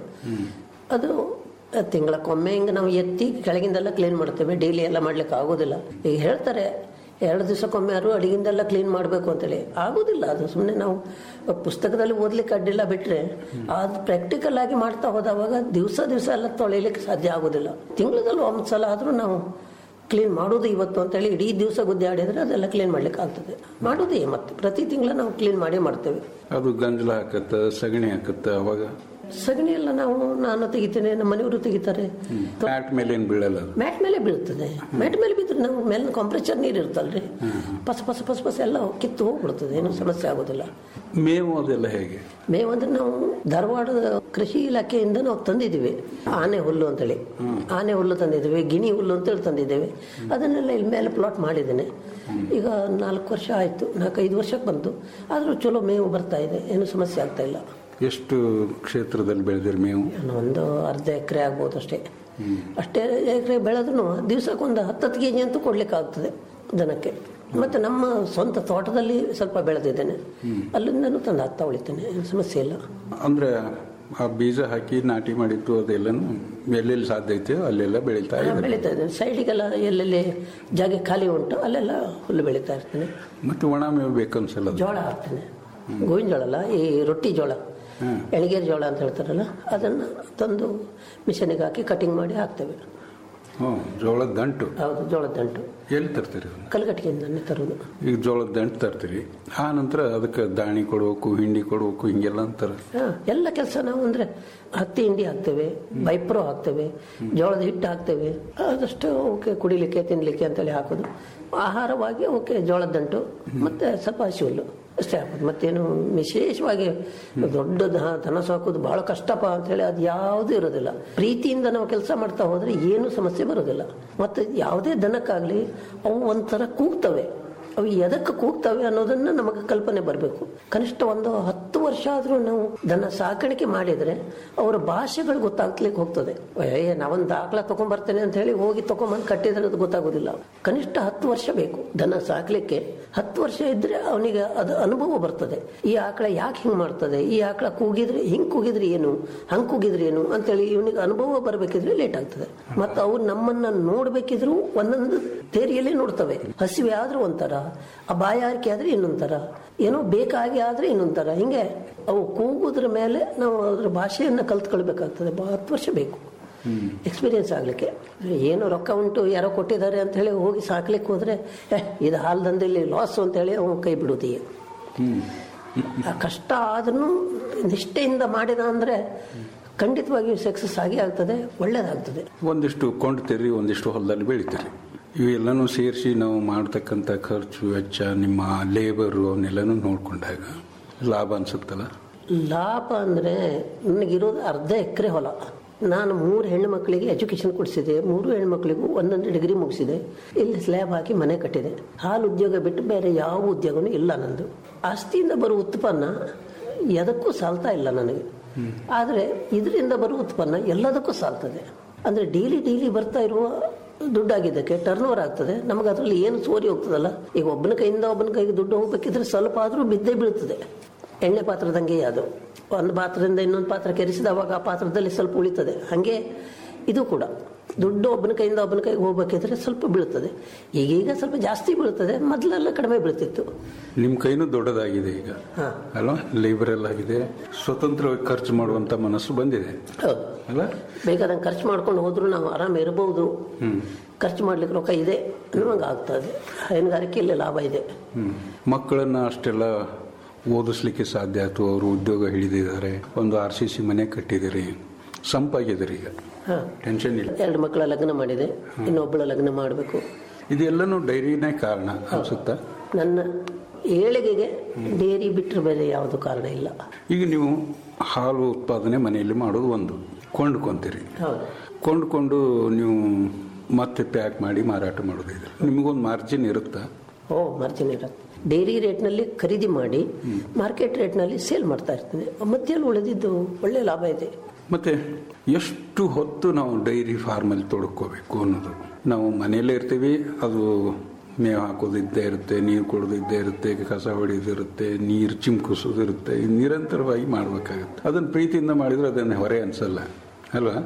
ಅದು ತಿಂಗಳಕ್ಕೊಮ್ಮೆ ಹಿಂಗೆ ನಾವು ಎತ್ತಿ ಕೆಳಗಿಂದೆಲ್ಲ ಕ್ಲೀನ್ ಮಾಡ್ತೇವೆ ಡೈಲಿ ಎಲ್ಲ ಮಾಡ್ಲಿಕ್ಕೆ ಆಗೋದಿಲ್ಲ ಈಗ ಹೇಳ್ತಾರೆ ಎರಡು ದಿವಸಕ್ಕೊಮ್ಮೆ ಯಾರು ಅಡಿಗಿಂದೆಲ್ಲ ಕ್ಲೀನ್ ಮಾಡಬೇಕು ಅಂತೇಳಿ ಆಗೋದಿಲ್ಲ ಅದು ಸುಮ್ಮನೆ ನಾವು ಪುಸ್ತಕದಲ್ಲಿ ಓದ್ಲಿಕ್ಕೆ ಅಡ್ಡಿಲ್ಲ ಬಿಟ್ರೆ ಅದು ಪ್ರಾಕ್ಟಿಕಲ್ ಆಗಿ ಮಾಡ್ತಾ ಹೋದವಾಗ ದಿವಸ ದಿವಸ ಎಲ್ಲ ತೊಳಿಲಿಕ್ಕೆ ಸಾಧ್ಯ ಆಗೋದಿಲ್ಲ ತಿಂಗಳದಲ್ಲಿ ಒಂದು ಸಲ ಆದರೂ ನಾವು ಕ್ಲೀನ್ ಮಾಡೋದು ಇವತ್ತು ಅಂತೇಳಿ ಇಡೀ ದಿವಸ ಗುದ್ದೆ ಆಡಿದ್ರೆ ಅದೆಲ್ಲ ಕ್ಲೀನ್ ಮಾಡ್ಲಿಕ್ಕೆ ಆಗ್ತದೆ ಮಾಡೋದೇ ಮತ್ತೆ ಪ್ರತಿ ತಿಂಗಳ ನಾವು ಕ್ಲೀನ್ ಮಾಡೇ ಮಾಡ್ತೇವೆ ಅದು ಗಂಜಲ ಹಾಕತ್ತ ಸಗಣಿ ಹಾಕತ್ತ ಅವಾಗ ಸಗಣಿ ಎಲ್ಲ ನಾವು ನಾನು ತೆಗಿತೇನೆ ನಮ್ಮ ಮನೆಯವರು ತೆಗಿತಾರೆ ಫ್ಯಾಟ್ ಮೇಲೆ ಏನು ಬೀಳಲ್ಲ ಅದು ಮ್ಯಾಟ್ ಮೇಲೆ ಬೀಳ್ತದೆ ಮ್ಯಾಟ್ ಮೇಲೆ ಬಿದ್ದರೆ ನಾವು ಮೇಲೆ ಕಾಂಪ್ರೆಚರ್ ನೀರು ಇರ್ತಲ್ರಿ ಪಸ ಪಸ ಪಸ ಪಸ ಎಲ್ಲ ಕಿತ್ತು ಹೋಗ್ಬಿಡ್ತದೆ ಏನು ಸಮಸ್ಯೆ ಆಗೋದಿಲ್ಲ ಮೇವು ಅದೆಲ್ಲ ಹೇಗೆ ಮೇವು ಅಂದ್ರೆ ನಾವು ಧಾರವಾಡದ ಕೃಷಿ ಇಲಾಖೆಯಿಂದ ನಾವು ತಂದಿದ್ದೀವಿ ಆನೆ ಹುಲ್ಲು ಅಂತೇಳಿ ಆನೆ ಹುಲ್ಲು ತಂದಿದ್ದೇವೆ ಗಿಣಿ ಹುಲ್ಲು ಅಂತೇಳಿ ತಂದಿದ್ದೇವೆ ಅದನ್ನೆಲ್ಲ ಇಲ್ಲಿ ಮೇಲೆ ಪ್ಲಾಟ್ ಮಾಡಿದ್ದೇನೆ ಈಗ ನಾಲ್ಕು ವರ್ಷ ಆಯಿತು ನಾಲ್ಕೈದು ವರ್ಷಕ್ಕೆ ಬಂತು ಆದರೂ ಚಲೋ ಮೇವು ಬರ್ತಾ ಇದೆ ಏನು ಸಮಸ್ಯೆ ಆಗ್ತಾ ಇಲ್ಲ ಎಷ್ಟು ಕ್ಷೇತ್ರದಲ್ಲಿ ಬೆಳೆದಿರಿ ಮೇವು ನಾನು ಒಂದು ಅರ್ಧ ಎಕರೆ ಆಗ್ಬೋದು ಅಷ್ಟೇ ಅಷ್ಟೇ ಎಕರೆ ಬೆಳೆದ್ರೂ ದಿವ್ಸಕ್ಕೊಂದು ಹತ್ತತ್ತು ಕೆ ಜಿ ಅಂತೂ ಕೊಡ್ಲಿಕ್ಕೆ ಆಗ್ತದೆ ದನಕ್ಕೆ ಮತ್ತು ನಮ್ಮ ಸ್ವಂತ ತೋಟದಲ್ಲಿ ಸ್ವಲ್ಪ ಬೆಳೆದಿದ್ದೇನೆ ಅಲ್ಲಿಂದನೂ ತಂದು ಹಾಕ್ತಾ ಉಳಿತೇನೆ ಏನು ಸಮಸ್ಯೆ ಇಲ್ಲ ಅಂದ್ರೆ ಆ ಬೀಜ ಹಾಕಿ ನಾಟಿ ಮಾಡಿದ್ದು ಅದೆಲ್ಲನು ಎಲ್ಲೆಲ್ಲಿ ಸಾಧ್ಯ ಐತೆ ಅಲ್ಲೆಲ್ಲ ಬೆಳೀತಾ ಹಾ, ಇದೆ ಬೆಳೀತಾ ಇದ್ದೇನೆ ಸೈಡಿಗೆಲ್ಲ ಎಲ್ಲೆಲ್ಲಿ ಜಾಗ ಖಾಲಿ ಉಂಟು ಅಲ್ಲೆಲ್ಲ ಹುಲ್ಲು ಬೆಳೀತಾ ಇರ್ತೇನೆ ಮತ್ತೆ ಒಣ ಮೇವು ಬೇಕನ್ಸಲ್ಲ ಅದು. ಜೋಳ ಹಾಕ್ತೇನೆ ಗೋವಿನ ಜೋಳ ಅಲ್ಲ ಈ ರೊಟ್ಟಿ ಜೋಳ ಎಳಗೇರಿ ಜೋಳ ಅಂತ ಹೇಳ್ತಾರಲ್ಲ ಅದನ್ನು ತಂದು ಮಿಷನಿಗೆ ಹಾಕಿ ಕಟಿಂಗ್ ಮಾಡಿ ಹಾಕ್ತೇವೆ ಹ್ಞೂ ಜೋಳದ ದಂಟು ಹೌದು ಜೋಳದ ದಂಟು ಎಲ್ಲಿ ತರ್ತೀರಿ ಅದನ್ನ ಕಲ್ಗಟ್ಟಿಗೆಯಿಂದನೇ ತರೋದು ಈಗ ಜೋಳದ ದಂಟು ತರ್ತೀರಿ ಆ ನಂತರ ಅದಕ್ಕೆ ದಾಣಿ ಕೊಡ್ಬೇಕು ಹಿಂಡಿ ಕೊಡ್ಬೇಕು ಹಿಂಗೆಲ್ಲ ಅಂತಾರೆ ಹಾ, ಎಲ್ಲ ಕೆಲಸ ನಾವು ಅಂದ್ರೆ ಹತ್ತಿ ಹಿಂಡಿ ಹಾಕ್ತೇವೆ ಬೈಪ್ರೋ ಹಾಕ್ತೇವೆ ಜೋಳದ ಹಿಟ್ಟು ಹಾಕ್ತೇವೆ ಅದಷ್ಟು ಓಕೆ ಕುಡಿಲಿಕ್ಕೆ ತಿನ್ಲಿಕ್ಕೆ ಅಂತೇಳಿ ಹಾಕೋದು ಆಹಾರವಾಗಿ ಓಕೆ ಜೋಳದ ದಂಟು ಮತ್ತೆ ಸ್ವಲ್ಪ ಹಸಿ ಹುಲ್ಲು ಅಷ್ಟೇ ಹಾಕೋದು ಮತ್ತೇನು ವಿಶೇಷವಾಗಿ ದೊಡ್ಡ ದ- ದನ ಸಾಕೋದು ಬಹಳ ಕಷ್ಟಪ ಅಂತೇಳಿ ಅದು ಯಾವುದೂ ಇರೋದಿಲ್ಲ ಪ್ರೀತಿಯಿಂದ ನಾವು ಕೆಲಸ ಮಾಡ್ತಾ ಹೋದ್ರೆ ಏನು ಸಮಸ್ಯೆ ಬರೋದಿಲ್ಲ ಮತ್ತೆ ಯಾವುದೇ ದನಕ್ಕಾಗ್ಲಿ ಅವು ಒಂಥರ ಕೂಗ್ತವೆ ಅವು ಎದಕ್ಕೆ ಕೂಗ್ತವೆ ಅನ್ನೋದನ್ನ ನಮಗೆ ಕಲ್ಪನೆ ಬರಬೇಕು ಕನಿಷ್ಠ ಒಂದು ಹತ್ತು ವರ್ಷ ಆದರೂ ನಾವು ದನ ಸಾಕಾಣಿಕೆ ಮಾಡಿದ್ರೆ ಅವರ ಭಾಷೆಗಳು ಗೊತ್ತಾಗ್ಲಿಕ್ಕೆ ಹೋಗ್ತದೆ ಏ ನಾವೊಂದು ದಾಖಲ ತಗೊಂಡ್ಬರ್ತೇನೆ ಅಂತ ಹೇಳಿ ಹೋಗಿ ತಗೊಂಬಂದು ಕಟ್ಟಿದ್ರೆ ಅದು ಗೊತ್ತಾಗೋದಿಲ್ಲ ಕನಿಷ್ಠ ಹತ್ತು ವರ್ಷ ಬೇಕು ದನ ಸಾಕ್ಲಿಕ್ಕೆ ಹತ್ತು ವರ್ಷ ಇದ್ರೆ ಅವನಿಗೆ ಅದು ಅನುಭವ ಬರ್ತದೆ ಈ ಆಕಳ ಯಾಕೆ ಹಿಂಗೆ ಮಾಡ್ತದೆ ಈ ಆಕಳ ಕೂಗಿದ್ರೆ ಹಿಂಗೆ ಕೂಗಿದ್ರೆ ಏನು ಹಂಗೆ ಕೂಗಿದ್ರೆ ಏನು ಅಂತೇಳಿ ಇವನಿಗೆ ಅನುಭವ ಬರಬೇಕಿದ್ರೆ ಲೇಟ್ ಆಗ್ತದೆ ಮತ್ತು ಅವು ನಮ್ಮನ್ನ ನೋಡ್ಬೇಕಿದ್ರು ಒಂದೊಂದು ತೇರಿಯಲ್ಲೇ ನೋಡ್ತವೆ ಹಸಿವೆ ಆದ್ರೂ ಒಂಥರ ಆ ಬಾಯಾರಿಕೆ ಆದ್ರೆ ಇನ್ನೊಂಥರ ಏನೋ ಬೇಕಾಗಿ ಆದ್ರೆ ಇನ್ನೊಂಥರ ಹಿಂಗೆ ಅವು ಕೂಗುದ್ರ ಮೇಲೆ ನಾವು ಅದ್ರ ಭಾಷೆಯನ್ನ ಕಲ್ತ್ಕೊಳ್ಬೇಕಾಗ್ತದೆ ಬ- ಹತ್ತು ವರ್ಷ ಬೇಕು ಎಕ್ಸ್ಪೀರಿಯನ್ಸ್ ಆಗ್ಲಿಕ್ಕೆ ಏನು ರೊಕ್ಕ ಉಂಟು ಯಾರೋ ಕೊಟ್ಟಿದ್ದಾರೆ ಅಂತ ಹೇಳಿ ಹೋಗಿ ಸಾಕ್ಲಿಕ್ಕೆ ಹೋದ್ರೆ ಏ ಇದು ಹಾಲ್ದಂದಲ್ಲಿ ಲಾಸ್ ಅಂತ ಹೇಳಿ ಅವನು ಕೈ ಬಿಡುತ್ತೀಯ ಆ ಕಷ್ಟ ಆದ್ರೂ ನಿಷ್ಠೆಯಿಂದ ಮಾಡಿದ ಅಂದ್ರೆ ಖಂಡಿತವಾಗಿಯೂ ಸಕ್ಸಸ್ ಆಗಿ ಆಗ್ತದೆ ಒಳ್ಳೇದಾಗ್ತದೆ ಒಂದಿಷ್ಟು ಕೊಂಡ್ತೀರಿ ಒಂದಿಷ್ಟು ಹೊಲದಲ್ಲಿ ಬೆಳಿತೀರಿ ಇವೆಲ್ಲನೂ ಸೇರಿಸಿ ನಾವು ಮಾಡ್ತಕ್ಕಂಥ ಖರ್ಚು ವೆಚ್ಚ ನಿಮ್ಮ ಲೇಬರು ಅವನ್ನೆಲ್ಲನೂ ನೋಡ್ಕೊಂಡಾಗ ಲಾಭ ಅನ್ಸುತ್ತಲ್ಲ ಲಾಭ ಅಂದರೆ ನನಗಿರೋದು ಅರ್ಧ ಎಕರೆ ಹೊಲ ನಾನು ಮೂರು ಹೆಣ್ಣು ಮಕ್ಕಳಿಗೆ ಎಜುಕೇಶನ್ ಕೊಡಿಸಿದೆ ಮೂರು ಹೆಣ್ಣು ಮಕ್ಕಳಿಗೂ ಒಂದೊಂದು ಡಿಗ್ರಿ ಮುಗಿಸಿದೆ ಇಲ್ಲಿ ಸ್ಲ್ಯಾಬ್ ಹಾಕಿ ಮನೆ ಕಟ್ಟಿದೆ ಹಾಲು ಉದ್ಯೋಗ ಬಿಟ್ಟು ಬೇರೆ ಯಾವ ಉದ್ಯೋಗನೂ ಇಲ್ಲ ನಂದು ಆಸ್ತಿಯಿಂದ ಬರುವ ಉತ್ಪನ್ನ ಎದಕ್ಕೂ ಸಾಲ್ತಾ ಇಲ್ಲ ನನಗೆ ಆದರೆ ಇದರಿಂದ ಬರುವ ಉತ್ಪನ್ನ ಎಲ್ಲದಕ್ಕೂ ಸಾಲ್ತದೆ ಅಂದರೆ ಡೈಲಿ ಡೈಲಿ ಬರ್ತಾ ಇರುವ ದುಡ್ಡಾಗಿದ್ದಕ್ಕೆ ಟರ್ನ್ ಓವರ್ ಆಗ್ತದೆ ನಮಗೆ ಅದರಲ್ಲಿ ಏನು ಸೋರಿ ಹೋಗ್ತದಲ್ಲ ಈಗ ಒಬ್ಬನ ಕೈಯಿಂದ ಒಬ್ಬನ ಕೈಗೆ ದುಡ್ಡು ಹೋಗ್ಬೇಕಿದ್ರೆ ಸ್ವಲ್ಪ ಆದರೂ ಬಿದ್ದೇ ಬೀಳ್ತದೆ ಎಣ್ಣೆ ಪಾತ್ರದಂಗೆ ಅದು ಒಂದು ಪಾತ್ರದಿಂದ ಇನ್ನೊಂದು ಪಾತ್ರ ಕೆರೆಸಿದವಾಗ ಆ ಪಾತ್ರದಲ್ಲಿ ಸ್ವಲ್ಪ ಉಳಿತದೆ ಹಾಗೆ ಇದು ಕೂಡ ದುಡ್ಡು ಒಬ್ಬನ ಕೈಯಿಂದ ಒಬ್ಬನ ಕೈಗೆ ಹೋಗ್ಬೇಕಿದ್ರೆ ಸ್ವಲ್ಪ ಬೀಳ್ತದೆ ಈಗೀಗ ಸ್ವಲ್ಪ ಜಾಸ್ತಿ ಬೀಳ್ತದೆ ಮೊದಲೆಲ್ಲ ಕಡಿಮೆ ಬೀಳ್ತಿತ್ತು ನಿಮ್ಮ ಕೈನೂ ದೊಡ್ಡದಾಗಿದೆ ಈಗ ಹಾ. ಅಲ್ವಾ ಲೇಬರ್ ಆಗಿದೆ ಸ್ವತಂತ್ರವಾಗಿ ಖರ್ಚು ಮಾಡುವಂತ ಮನಸ್ಸು ಬಂದಿದೆ ಹೌದು ಅಲ್ಲ ಬೇಕಾದಂಗೆ ಖರ್ಚು ಮಾಡ್ಕೊಂಡು ಹೋದ್ರು ನಾವು ಆರಾಮ ಇರಬಹುದು ಖರ್ಚು ಮಾಡ್ಲಿಕ್ಕೆ ರೊಕ್ಕ ಇದೆ ಅನ್ನುವಂಗೆ ಆಗ್ತದೆ ಹೈನುಗಾರಿಕೆಯಲ್ಲಿ ಲಾಭ ಇದೆ ಹ್ಮ್. ಮಕ್ಕಳನ್ನ ಅಷ್ಟೆಲ್ಲ ಓದಿಸ್ಲಿಕ್ಕೆ ಸಾಧ್ಯ ಆಯ್ತು ಅವರು ಉದ್ಯೋಗ ಹಿಡಿದಿದ್ದಾರೆ ಒಂದು ಆರ್ ಸಿ ಸಿ ಮನೆ ಕಟ್ಟಿದಿರಿ ಸಂಪಾಗಿದ್ದೀರಿ ಈಗ ಹಾ. ಟೆನ್ಷನ್ ಇಲ್ಲ ಎರಡು ಮಕ್ಕಳ ಲಗ್ನ ಮಾಡಿದೆ ಇನ್ನೊಬ್ಬಳ ಲಗ್ನ ಮಾಡಬೇಕು ಇದೆಲ್ಲನೂ ಡೈರಿನೇ ಕಾರಣ ಅನ್ಸುತ್ತಾ ನನ್ನ ಏಳಿಗೆಗೆ ಡೇರಿ ಬಿಟ್ಟರೆ ಬೇರೆ ಯಾವುದು ಕಾರಣ ಇಲ್ಲ ಈಗ ನೀವು ಹಾಲು ಉತ್ಪಾದನೆ ಮನೆಯಲ್ಲಿ ಮಾಡೋದು ಒಂದು ಕೊಂಡ್ಕೊಂತೀರಿ ಹೌದು ಕೊಂಡ್ಕೊಂಡು ನೀವು ಮತ್ತೆ ಪ್ಯಾಕ್ ಮಾಡಿ ಮಾರಾಟ ಮಾಡೋದು ಇದೆ ನಿಮಗೊಂದು ಮಾರ್ಜಿನ್ ಇರುತ್ತಾ ಓ ಮಾರ್ಜಿನ್ ಇರುತ್ತೆ ಡೈರಿ ರೇಟ್ನಲ್ಲಿ ಖರೀದಿ ಮಾಡಿ ಮಾರ್ಕೆಟ್ ರೇಟ್ನಲ್ಲಿ ಸೇಲ್ ಮಾಡ್ತಾ ಇರ್ತೇನೆ ಮಧ್ಯದಲ್ಲಿ ಉಳಿದಿದ್ದು ಒಳ್ಳೆ ಲಾಭ ಇದೆ ಮತ್ತೆ ಎಷ್ಟು ಹೊತ್ತು ನಾವು ಡೈರಿ ಫಾರ್ಮಲ್ಲಿ ತೊಡ್ಕೋಬೇಕು ಅನ್ನೋದು ನಾವು ಮನೆಯಲ್ಲೇ ಇರ್ತೀವಿ ಅದು ಮೇವು ಹಾಕೋದು ಇದ್ದೇ ಇರುತ್ತೆ ನೀರು ಕೊಡೋದು ಇದ್ದೇ ಇರುತ್ತೆ ಕಸ ಹೊಡೆಯೋದಿರುತ್ತೆ ನೀರು ಚಿಮ್ಕಿಸೋದು ಇರುತ್ತೆ ಇದು ನಿರಂತರವಾಗಿ ಮಾಡಬೇಕಾಗುತ್ತೆ ಅದನ್ನು ಪ್ರೀತಿಯಿಂದ ಮಾಡಿದ್ರೆ ಅದನ್ನು ಹೊರೆ ಅನ್ಸಲ್ಲ ಅಲ್ವಾ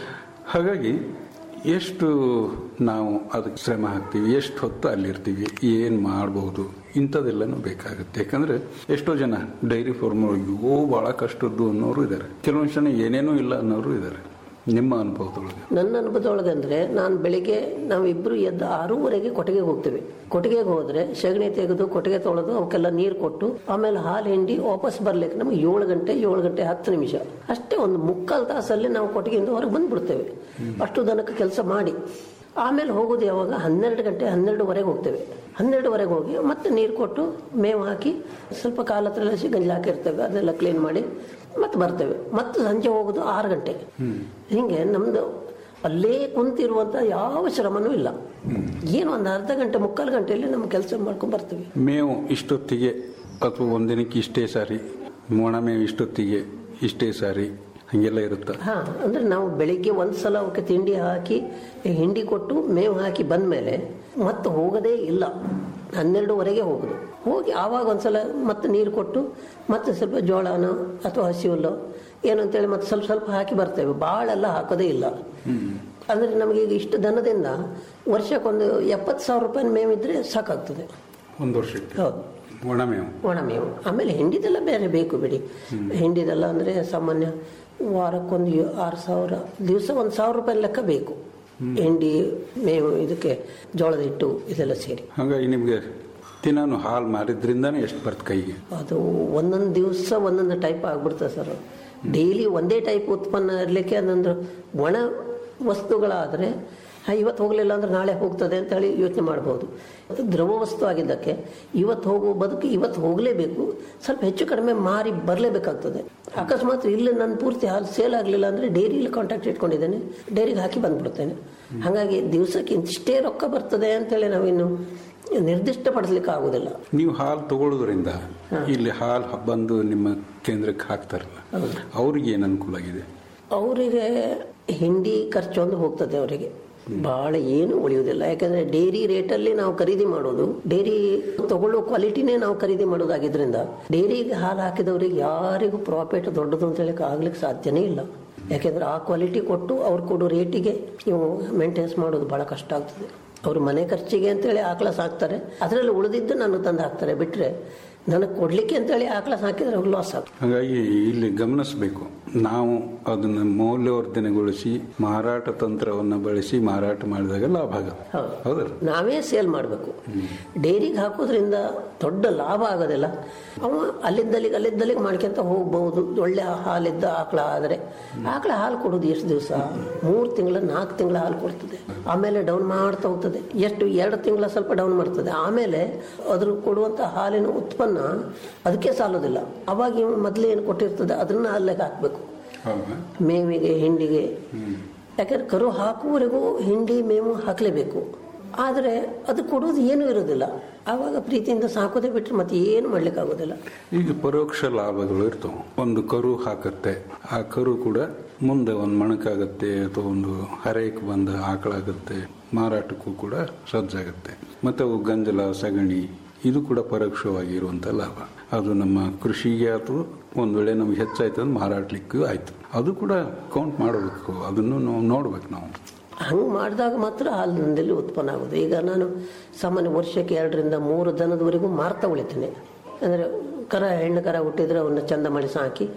ಹಾಗಾಗಿ ಎಷ್ಟು ನಾವು ಅದಕ್ಕೆ ಶ್ರಮ ಹಾಕ್ತೀವಿ ಎಷ್ಟು ಹೊತ್ತು ಅಲ್ಲಿರ್ತೀವಿ ಏನು ಮಾಡ್ಬೋದು ಇಂಥದ್ದೆಲ್ಲನೂ ಬೇಕಾಗುತ್ತೆ ಯಾಕಂದ್ರೆ ಎಷ್ಟೋ ಜನ ಡೈರಿ ಫಾರ್ಮ್ ಅಯ್ಯೋ ಭಾಳ ಕಷ್ಟದ್ದು ಅನ್ನೋರು ಇದ್ದಾರೆ ಕೆಲವೊಂದು ಜನ ಏನೇನೂ ಇಲ್ಲ ಅನ್ನೋರು ಇದ್ದಾರೆ ನಿಮ್ಮ ಅನುಭವದೊಳಗೆ ನನ್ನ ಅನುಭವದೊಳಗೆ ಅಂದರೆ ನಾನು ಬೆಳಿಗ್ಗೆ ನಾವಿಬ್ಬರು ಎದ್ದು ಆರೂವರೆಗೆ ಕೊಟ್ಟಿಗೆಗೆ ಹೋಗ್ತೇವೆ ಕೊಟ್ಟಿಗೆಗೆ ಹೋದರೆ ಸಗಣಿ ತೆಗೆದು ಕೊಟ್ಟಿಗೆ ತೊಳೆದು ಅವಕ್ಕೆಲ್ಲ ನೀರು ಕೊಟ್ಟು ಆಮೇಲೆ ಹಾಲು ಹಿಂಡಿ ವಾಪಸ್ ಬರ್ಲಿಕ್ಕೆ ನಮಗೆ ಏಳು ಗಂಟೆ ಏಳು ಗಂಟೆ ಹತ್ತು ನಿಮಿಷ ಅಷ್ಟೇ ಒಂದು ಮುಕ್ಕಾಲು ತಾಸಲ್ಲಿ ನಾವು ಕೊಟ್ಟಿಗೆಯಿಂದ ಹೊರಗೆ ಬಂದ್ಬಿಡ್ತೇವೆ ಅಷ್ಟು ದನಕ್ಕೆ ಕೆಲಸ ಮಾಡಿ ಆಮೇಲೆ ಹೋಗೋದು ಯಾವಾಗ ಹನ್ನೆರಡು ಗಂಟೆ ಹನ್ನೆರಡುವರೆಗೆ ಹೋಗ್ತೇವೆ ಹನ್ನೆರಡುವರೆಗೆ ಹೋಗಿ ಮತ್ತೆ ನೀರು ಕೊಟ್ಟು ಮೇವು ಹಾಕಿ ಸ್ವಲ್ಪ ಕಾಲ ಹತ್ರ ಎಲ್ಲ ಗಂಜಿ ಹಾಕಿರ್ತೇವೆ ಅದೆಲ್ಲ ಕ್ಲೀನ್ ಮಾಡಿ ಮತ್ತೆ ಬರ್ತೇವೆ ಮತ್ತೆ ಸಂಜೆ ಹೋಗೋದು ಆರು ಗಂಟೆ ಹಿಂಗೆ ನಮ್ದು ಅಲ್ಲೇ ಕುಂತಿರುವಂತ ಯಾವ ಶ್ರಮನೂ ಇಲ್ಲ ಏನು ಒಂದು ಅರ್ಧ ಗಂಟೆ ಮುಕ್ಕಾಲು ಗಂಟೆಯಲ್ಲಿ ನಮ್ಮ ಕೆಲಸ ಮಾಡ್ಕೊಂಡು ಬರ್ತೀವಿ ಮೇವು ಇಷ್ಟೊತ್ತಿಗೆ ಅಥವಾ ಒಂದಿನಕ್ಕೆ ಇಷ್ಟೇ ಸಾರಿ ಒಣ ಮೇವು ಇಷ್ಟೊತ್ತಿಗೆ ಇಷ್ಟೇ ಸಾರಿ ಹಂಗೆಲ್ಲ ಇರುತ್ತಾ ಹಾ ಅಂದ್ರೆ ನಾವು ಬೆಳಿಗ್ಗೆ ಒಂದು ಸಲ ಅವಕ್ಕೆ ತಿಂಡಿ ಹಾಕಿ ಹಿಂಡಿ ಕೊಟ್ಟು ಮೇವು ಹಾಕಿ ಬಂದ್ಮೇಲೆ ಮತ್ತೆ ಹೋಗೋದೇ ಇಲ್ಲ ಹನ್ನೆರಡುವರೆಗೆ ಹೋಗೋದು ಹೋಗಿ ಆವಾಗ ಒಂದ್ಸಲ ಮತ್ತೆ ನೀರು ಕೊಟ್ಟು ಮತ್ತೆ ಸ್ವಲ್ಪ ಜೋಳನೋ ಅಥವಾ ಹಸಿ ಹುಲ್ಲೋ ಏನು ಅಂತೇಳಿ ಮತ್ತೆ ಸ್ವಲ್ಪ ಸ್ವಲ್ಪ ಹಾಕಿ ಬರ್ತೇವೆ ಭಾಳೆಲ್ಲ ಹಾಕೋದೇ ಇಲ್ಲ ಅಂದ್ರೆ ನಮಗೆ ಈಗ ಇಷ್ಟು ದನದಿಂದ ವರ್ಷಕ್ಕೊಂದು ಎಪ್ಪತ್ತು ಸಾವಿರ ರೂಪಾಯಿ ಮೇವಿದ್ರೆ ಸಾಕಾಗ್ತದೆ ಒಂದು ವರ್ಷಕ್ಕೆ ಹೌದು ಒಣ ಮೇವು ಒಣ ಮೇವು ಆಮೇಲೆ ಹಿಂಡಿದೆಲ್ಲ ಬೇರೆ ಬೇಕು ಬಿಡಿ ಹಿಂಡಿದೆಲ್ಲ ಅಂದರೆ ಸಾಮಾನ್ಯ ವಾರಕ್ಕೊಂದು ಯೋ- ಆರು ಸಾವಿರ ದಿವಸ ಒಂದು ಸಾವಿರ ರೂಪಾಯಿ ಲೆಕ್ಕ ಬೇಕು ಹಿಂಡಿ ಮೇವು ಇದಕ್ಕೆ ಜೋಳದ ಹಿಟ್ಟು ಇದೆಲ್ಲ ಸೇರಿ ಹಾಗಾಗಿ ನಿಮಗೆ ದಿನಾನು ಹಾಲು ಮಾರಿದ್ರಿಂದಾನೇ ಎಷ್ಟು ಬರ್ತ ಕೈಗೆ ಅದು ಒಂದೊಂದು ದಿವಸ ಒಂದೊಂದು ಟೈಪ್ ಆಗ್ಬಿಡ್ತದೆ ಸರ್ ಡೈಲಿ ಒಂದೇ ಟೈಪ್ ಉತ್ಪನ್ನ ಇರಲಿಕ್ಕೆ ಅದೊಂದು ಒಣ ವಸ್ತುಗಳಾದರೆ ಇವತ್ತು ಹೋಗಲಿಲ್ಲ ಅಂದ್ರೆ ನಾಳೆ ಹೋಗ್ತದೆ ಅಂತ ಹೇಳಿ ಯೋಚನೆ ಮಾಡ್ಬೋದು ಅದು ದ್ರವ ವಸ್ತು ಆಗಿದ್ದಕ್ಕೆ ಇವತ್ತು ಹೋಗುವ ಬದುಕು ಇವತ್ತು ಹೋಗಲೇಬೇಕು ಸ್ವಲ್ಪ ಹೆಚ್ಚು ಕಡಿಮೆ ಮಾರಿ ಬರಲೇಬೇಕಾಗ್ತದೆ ಅಕಸ್ಮಾತ್ ಇಲ್ಲಿ ನನ್ನ ಪೂರ್ತಿ ಹಾಲು ಸೇಲ್ ಆಗಲಿಲ್ಲ ಅಂದರೆ ಡೈರಿಲಿ ಕಾಂಟ್ಯಾಕ್ಟ್ ಇಟ್ಕೊಂಡಿದ್ದೇನೆ ಡೈರಿಗೆ ಹಾಕಿ ಬಂದ್ಬಿಡ್ತೇನೆ ಹಾಗಾಗಿ ದಿವಸಕ್ಕೆ ಇಂತಿಷ್ಟೇ ರೊಕ್ಕ ಬರ್ತದೆ ಅಂತೇಳಿ ನಾವಿನ್ನು ನಿರ್ದಿಷ್ಟಪಡಿಸ್ಲಿಕ್ಕೆ ಆಗೋದಿಲ್ಲ ನೀವು ಹಾಲು ತಗೊಳ್ಳೋದ್ರಿಂದ ಇಲ್ಲಿ ಹಾಲು ಬಂದು ನಿಮ್ಮ ಕೇಂದ್ರಕ್ಕೆ ಹಾಕ್ತಾರಲ್ಲ ಅವ್ರಿಗೆ ಏನು ಅನುಕೂಲ ಆಗಿದೆ ಅವರಿಗೆ ಹಿಂಡಿ ಖರ್ಚು ಒಂದು ಹೋಗ್ತದೆ ಅವರಿಗೆ ಬಹಳ ಏನು ಉಳಿಯುವುದಿಲ್ಲ ಯಾಕಂದ್ರೆ ಡೈರಿ ರೇಟಲ್ಲಿ ನಾವು ಖರೀದಿ ಮಾಡೋದು ಡೈರಿ ತಗೊಳ್ಳೋ ಕ್ವಾಲಿಟಿನೇ ನಾವು ಖರೀದಿ ಮಾಡೋದಾಗಿದ್ರಿಂದ ಡೈರಿಗೆ ಹಾಲು ಹಾಕಿದವರಿಗೆ ಯಾರಿಗೂ ಪ್ರಾಫಿಟ್ ದೊಡ್ಡದು ಅಂತ ಹೇಳಕ್ ಆಗ್ಲಿಕ್ಕೆ ಸಾಧ್ಯನೇ ಇಲ್ಲ ಯಾಕೆಂದ್ರೆ ಆ ಕ್ವಾಲಿಟಿ ಕೊಟ್ಟು ಅವ್ರು ಕೊಡೋ ರೇಟಿಗೆ ನೀವು ಮೇಂಟೆನೆನ್ಸ್ ಮಾಡೋದು ಬಹಳ ಕಷ್ಟ ಆಗ್ತದೆ ಅವ್ರು ಮನೆ ಖರ್ಚಿಗೆ ಅಂತೇಳಿ ಆಕಳ ಸಾಕ್ತಾರೆ ಅದರಲ್ಲಿ ಉಳಿದಿದ್ದು ನಾನು ತಂದು ಹಾಕ್ತಾರೆ ಬಿಟ್ರೆ ನನಗೆ ಕೊಡ್ಲಿಕ್ಕೆ ಅಂತೇಳಿ ಆಕಳ ಸಾಕಿದ್ರೆ ಅವ್ರಿಗೆ ಲಾಸ್ ಆಗ್ತದೆ ಹಾಗಾಗಿ ಇಲ್ಲಿ ಗಮನಿಸಬೇಕು ನಾವು ಅದನ್ನು ಮೌಲ್ಯವರ್ಧನೆಗೊಳಿಸಿ ಮಾರಾಟ ತಂತ್ರವನ್ನು ಬಳಸಿ ಮಾರಾಟ ಮಾಡಿದಾಗ ಲಾಭ ಆಗುತ್ತೆ ಹೌದಲ್ಲ ನಾವೇ ಸೇಲ್ ಮಾಡಬೇಕು ಡೈರಿಗೆ ಹಾಕೋದ್ರಿಂದ ದೊಡ್ಡ ಲಾಭ ಆಗೋದಿಲ್ಲ ಅವ ಅಲ್ಲಿದ್ದಲ್ಲಿಗೆ ಅಲ್ಲಿದ್ದಲ್ಲಿಗೆ ಮಾಡ್ಕೊಂತ ಹೋಗ್ಬಹುದು ಒಳ್ಳೆ ಹಾಲಿದ್ದ ಆಕಳ ಆದರೆ ಆಕಳ ಹಾಲು ಕೊಡೋದು ಎಷ್ಟು ದಿವಸ ಮೂರು ತಿಂಗಳ ನಾಲ್ಕು ತಿಂಗಳ ಹಾಲು ಕೊಡ್ತದೆ ಆಮೇಲೆ ಡೌನ್ ಮಾಡ್ತಾ ಹೋಗ್ತದೆ ಎಷ್ಟು ಎರಡು ತಿಂಗಳ ಸ್ವಲ್ಪ ಡೌನ್ ಮಾಡ್ತದೆ ಆಮೇಲೆ ಅದ್ರ ಕೊಡುವಂತ ಹಾಲಿನ ಉತ್ಪನ್ನ ಅದಕ್ಕೆ ಸಾಲೋದಿಲ್ಲ ಅವಾಗ ಇವ್ ಮೊದಲೇ ಏನು ಕೊಟ್ಟಿರ್ತದೆ ಅದನ್ನ ಅಲ್ಲಿಗೆ ಹಾಕಬೇಕು ಹೌದಾ ಮೇವಿಗೆ ಹಿಂಡಿಗೆ ಯಾಕಂದ್ರೆ ಕರು ಹಾಕುವವರೆಗೂ ಹಿಂಡಿ ಮೇವು ಹಾಕಲೇಬೇಕು ಆದರೆ ಅದು ಕೊಡೋದು ಏನೂ ಇರೋದಿಲ್ಲ ಆವಾಗ ಪ್ರೀತಿಯಿಂದ ಸಾಕೋದೇ ಬಿಟ್ಟರೆ ಮತ್ತೆ ಏನು ಮಾಡ್ಲಿಕ್ಕೆ ಆಗೋದಿಲ್ಲ ಈಗ ಪರೋಕ್ಷ ಲಾಭಗಳು ಇರ್ತವೆ ಒಂದು ಕರು ಹಾಕತ್ತೆ ಆ ಕರು ಕೂಡ ಮುಂದೆ ಒಂದು ಮಣಕಾಗತ್ತೆ ಅಥವಾ ಒಂದು ಹರೇಕ್ ಬಂದ ಆಕಳಾಗತ್ತೆ ಮಾರಾಟಕ್ಕೂ ಕೂಡ ಸಜ್ಜಾಗತ್ತೆ ಮತ್ತೆ ಅವು ಗಂಜಲ ಸಗಣಿ ಇದು ಕೂಡ ಪರೋಕ್ಷವಾಗಿ ಇರುವಂತ ಲಾಭ ಅದು ನಮ್ಮ ಕೃಷಿಗೆ ಆಯ್ತು ಒಂದ್ ವೇಳೆ ನಮ್ಗೆ ಹೆಚ್ಚಾಯ್ತು ಅಂದ್ರೆ ಮಾರಾಟಲಿಕ್ಕೂ ಆಯ್ತು ಅದು ಕೂಡ ಕೌಂಟ್ ಮಾಡಬೇಕು ಅದನ್ನು ನಾವು ನೋಡ್ಬೇಕು ನಾವು ಹಂಗೆ ಮಾಡಿದಾಗ ಮಾತ್ರ ಹಾಲಿನಲ್ಲಿ ಉತ್ಪನ್ನ ಆಗೋದು ಈಗ ನಾನು ಸಾಮಾನ್ಯ ವರ್ಷಕ್ಕೆ ಎರಡರಿಂದ ಮೂರು ದನದವರೆಗೂ ಮಾರ್ತಾ ಉಳಿತೀನಿ ಅಂದರೆ ಕರ ಹೆಣ್ಣು ಕರ ಹುಟ್ಟಿದ್ರೆ ಅವನ್ನ ಚಂದ ಮಾಡಿ ಸಾಕಿ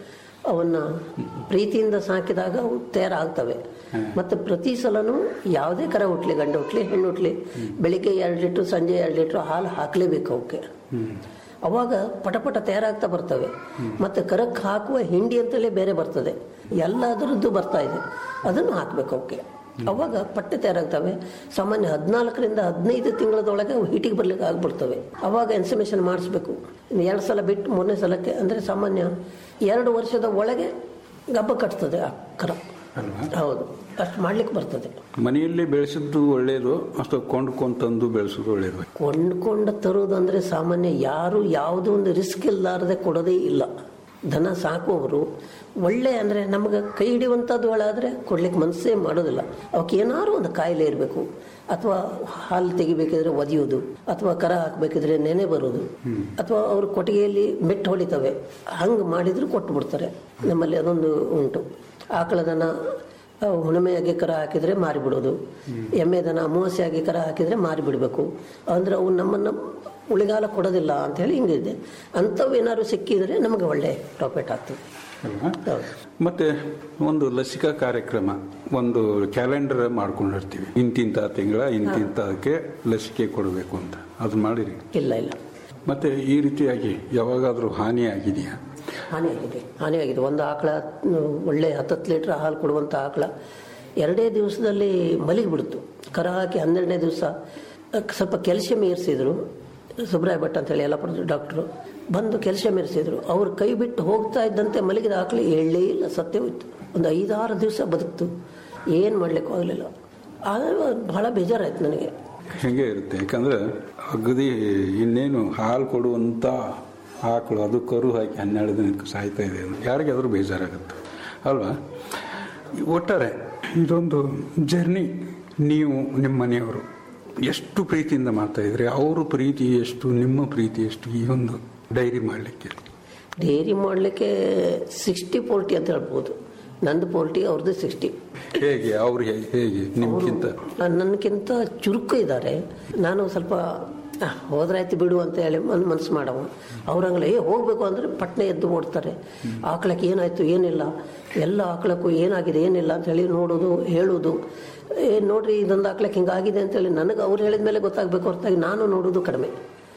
ಅವನ್ನ ಪ್ರೀತಿಯಿಂದ ಸಾಕಿದಾಗ ಅವು ತಯಾರಾಗ್ತವೆ ಮತ್ತೆ ಪ್ರತಿ ಸಲನೂ ಯಾವುದೇ ಕರ ಹುಟ್ಲಿ ಗಂಡ ಹುಟ್ಲಿ ಹೆಣ್ಣು ಹುಟ್ಲಿ ಬೆಳಿಗ್ಗೆ ಎರಡು ಲೀಟ್ರು ಸಂಜೆ ಎರಡು ಲೀಟ್ರು ಹಾಲು ಹಾಕಲೇಬೇಕು ಅವಕ್ಕೆ ಅವಾಗ ಪಟಪಟ ತಯಾರಾಗ್ತಾ ಬರ್ತವೆ ಮತ್ತೆ ಕರಕ್ಕೆ ಹಾಕುವ ಹಿಂಡಿ ಅಂತಲೇ ಬೇರೆ ಬರ್ತದೆ ಎಲ್ಲದರದ್ದು ಬರ್ತಾ ಇದೆ ಅದನ್ನು ಹಾಕಬೇಕು ಅವಕ್ಕೆ ಅವಾಗ ಪಟ್ಟೆ ತಯಾರಾಗ್ತವೆ ಸಾಮಾನ್ಯ ಹದಿನಾಲ್ಕರಿಂದ ಹದಿನೈದು ತಿಂಗಳದೊಳಗೆ ಅವು ಹೀಟಿಗೆ ಬರ್ಲಿಕ್ಕೆ ಆಗ್ಬಿಡ್ತವೆ ಅವಾಗ ಇನ್ಸಮೇಷನ್ ಮಾಡಿಸ್ಬೇಕು ಎರಡು ಸಲ ಬಿಟ್ಟು ಮೂರನೇ ಸಲಕ್ಕೆ ಅಂದರೆ ಸಾಮಾನ್ಯ ಎರಡು ವರ್ಷದ ಒಳಗೆ ಗಬ್ಬ ಕಟ್ತದೆ ಆ ಕರ ಹೌದು ಅಷ್ಟು ಮಾಡ್ಲಿಕ್ಕೆ ಬರ್ತದೆ ಮನೆಯಲ್ಲಿ ಬೆಳೆಸಿದ್ದು ಒಳ್ಳೇದು ಅಥವಾ ಕೊಂಡ್ಕೊಂಡು ತಂದು ಬೆಳೆಸೋದು ಒಳ್ಳೇದು ಕೊಂಡ್ಕೊಂಡು ತರುವುದಂದ್ರೆ ಸಾಮಾನ್ಯ ಯಾರು ಯಾವುದೋ ಒಂದು ರಿಸ್ಕ್ ಇಲ್ಲಾರದೆ ಕೊಡೋದೇ ಇಲ್ಲ ದನ ಸಾಕುವವರು ಒಳ್ಳೆ ಅಂದರೆ ನಮಗೆ ಕೈ ಹಿಡಿಯುವಂಥದ್ದು ಒಳಾದರೆ ಕೊಡ್ಲಿಕ್ಕೆ ಮನಸ್ಸೇ ಮಾಡೋದಿಲ್ಲ ಅವಕ್ಕೆ ಏನಾದ್ರು ಒಂದು ಕಾಯಿಲೆ ಇರಬೇಕು ಅಥವಾ ಹಾಲು ತೆಗಿಬೇಕಿದ್ರೆ ಒದಿಯೋದು ಅಥವಾ ಕರ ಹಾಕಬೇಕಿದ್ರೆ ನೆನೆ ಬರೋದು ಅಥವಾ ಅವ್ರ ಕೊಟ್ಟಿಗೆಯಲ್ಲಿ ಮೆಟ್ಟು ಹೊಡಿತವೆ ಹಂಗೆ ಮಾಡಿದ್ರು ಕೊಟ್ಟು ಬಿಡ್ತಾರೆ ನಮ್ಮಲ್ಲಿ ಅದೊಂದು ಉಂಟು ಆಕಳ ದನ ಅವು ಹುಣ್ಣಿಮೆಯಾಗಿ ಕರ ಹಾಕಿದ್ರೆ ಮಾರಿಬಿಡೋದು ಎಮ್ಮೆ ದನ ಅಮಾವಾಸ್ಯೆಯಾಗಿ ಕರ ಹಾಕಿದ್ರೆ ಮಾರಿಬಿಡಬೇಕು ಅಂದ್ರೆ ಅವು ನಮ್ಮನ್ನು ಉಳಿಗಾಲ ಕೊಡೋದಿಲ್ಲ ಅಂತ ಹೇಳಿ ಹಿಂಗಿದೆ ಅಂಥವು ಏನಾದ್ರು ಸಿಕ್ಕಿದ್ರೆ ನಮಗೆ ಒಳ್ಳೆ ಪ್ರಾಫಿಟ್ ಆಗ್ತದೆ ಅಲ್ವಾ ಮತ್ತೆ ಒಂದು ಲಸಿಕಾ ಕಾರ್ಯಕ್ರಮ ಒಂದು ಕ್ಯಾಲೆಂಡರ್ ಮಾಡ್ಕೊಂಡಿರ್ತೀವಿ ಇಂತಿಂತ ತಿಂಗಳ ಇಂತಿಂತಕ್ಕೆ ಲಸಿಕೆ ಕೊಡಬೇಕು ಅಂತ ಅದು ಮಾಡಿರಿ ಇಲ್ಲ ಇಲ್ಲ ಮತ್ತೆ ಈ ರೀತಿಯಾಗಿ ಯಾವಾಗಾದ್ರೂ ಹಾನಿ ಆಗಿದೆಯಾ ಹಾನಿಯಾಗಿದೆ ಹಾನಿಯಾಗಿದೆ ಒಂದು ಆಕಳ ಮ್, ಒಳ್ಳೆ ಹತ್ತತ್ತು ಲೀಟ್ರ್ ಹಾಲು ಕೊಡುವಂಥ ಆಕಳ ಎರಡೇ ದಿವಸದಲ್ಲಿ ಮಲಗಿಬಿಡ್ತು ಕರ ಹಾಕಿ ಹನ್ನೆರಡನೇ ದಿವಸ ಸ್ವಲ್ಪ ಕ್ಯಾಲ್ಸಿಯಂ ಏರಿಸಿದ್ರು ಸುಬ್ರಾಯ ಭಟ್ ಅಂತ ಹೇಳಿ ಎಲ್ಲ ಡಾಕ್ಟ್ರು ಬಂದು ಕ್ಯಾಲ್ಸಿಯಂ ಏರಿಸಿದ್ರು ಅವ್ರು ಕೈ ಬಿಟ್ಟು ಹೋಗ್ತಾ ಇದ್ದಂತೆ ಮಲಗಿದ ಆಕಳು ಎಳ್ಳೇ ಇಲ್ಲ ಸತ್ಯ ಹೋಯ್ತು ಒಂದು ಐದಾರು ದಿವಸ ಬದುಕ್ತು ಏನು ಮಾಡ್ಲಿಕ್ಕೆ ಆಗಲಿಲ್ಲ ಆಗ ಬಹಳ ಬೇಜಾರಾಯ್ತು ನನಗೆ ಹೇಗೆ ಇರುತ್ತೆ ಯಾಕಂದ್ರೆ ಅಗದಿ ಇನ್ನೇನು ಹಾಲು ಕೊಡುವಂತ ಆಕಳು ಅದು ಕರು ಹಾಕಿ ಹನ್ನೆರಡು ದಿನಕ್ಕೆ ಸಾಯ್ತಾ ಇದೆ ಅಂದ್ರೆ ಯಾರಿಗಾದ್ರೂ ಬೇಜಾರಾಗುತ್ತೆ ಅಲ್ವಾ ಒಟ್ಟಾರೆ ಇದೊಂದು ಜರ್ನಿ ನೀವು ನಿಮ್ಮ ಮನೆಯವರು ಎಷ್ಟು ಪ್ರೀತಿಯಿಂದ ಮಾಡ್ತಾ ಇದ್ರಿ ಅವ್ರ ಪ್ರೀತಿ ಎಷ್ಟು ನಿಮ್ಮ ಪ್ರೀತಿ ಎಷ್ಟು ಈ ಒಂದು ಡೈರಿ ಮಾಡಲಿಕ್ಕೆ ಡೈರಿ ಮಾಡಲಿಕ್ಕೆ ಸಿಕ್ಸ್ಟಿ ಫೋರ್ಟಿ ಅಂತ ಹೇಳ್ಬೋದು ನಂದು ಫೋರ್ಟಿ ಅವ್ರದ್ದು ಸಿಕ್ಸ್ಟಿ ಹೇಗೆ ಅವ್ರು ಹೇಗೆ ಹೇಗೆ ನಿಮ್ಗಿಂತ ನನಗಿಂತ ಚುರುಕು ಇದ್ದಾರೆ ನಾನು ಸ್ವಲ್ಪ ಆ, ಹೋದ್ರಾಯ್ತು ಬಿಡು ಅಂತ ಹೇಳಿ ಮನ್ ಮನ್ಸು ಮಾಡವ ಅವ್ರಂಗಲ್ಲ ಏ ಹೋಗ್ಬೇಕು ಅಂದ್ರೆ ಪಟ್ನೆ ಎದ್ದು ಓಡ್ತಾರೆ ಆಕಳಕ್ಕೆ ಏನಾಯ್ತು ಏನಿಲ್ಲ ಎಲ್ಲ ಆಕಳಕ್ಕೂ ಏನಾಗಿದೆ ಏನಿಲ್ಲ ಅಂತ ಹೇಳಿ ನೋಡೋದು ಹೇಳೋದು ಏ ನೋಡ್ರಿ ಇದೊಂದು ಆಕಳಕ್ಕೆ ಹಿಂಗಾಗಿದೆ ಅಂತೇಳಿ ನನಗೆ ಅವ್ರು ಹೇಳಿದ ಮೇಲೆ ಗೊತ್ತಾಗಬೇಕು ಹೊರತಾಗಿ ನಾನು ನೋಡೋದು ಕಡಿಮೆ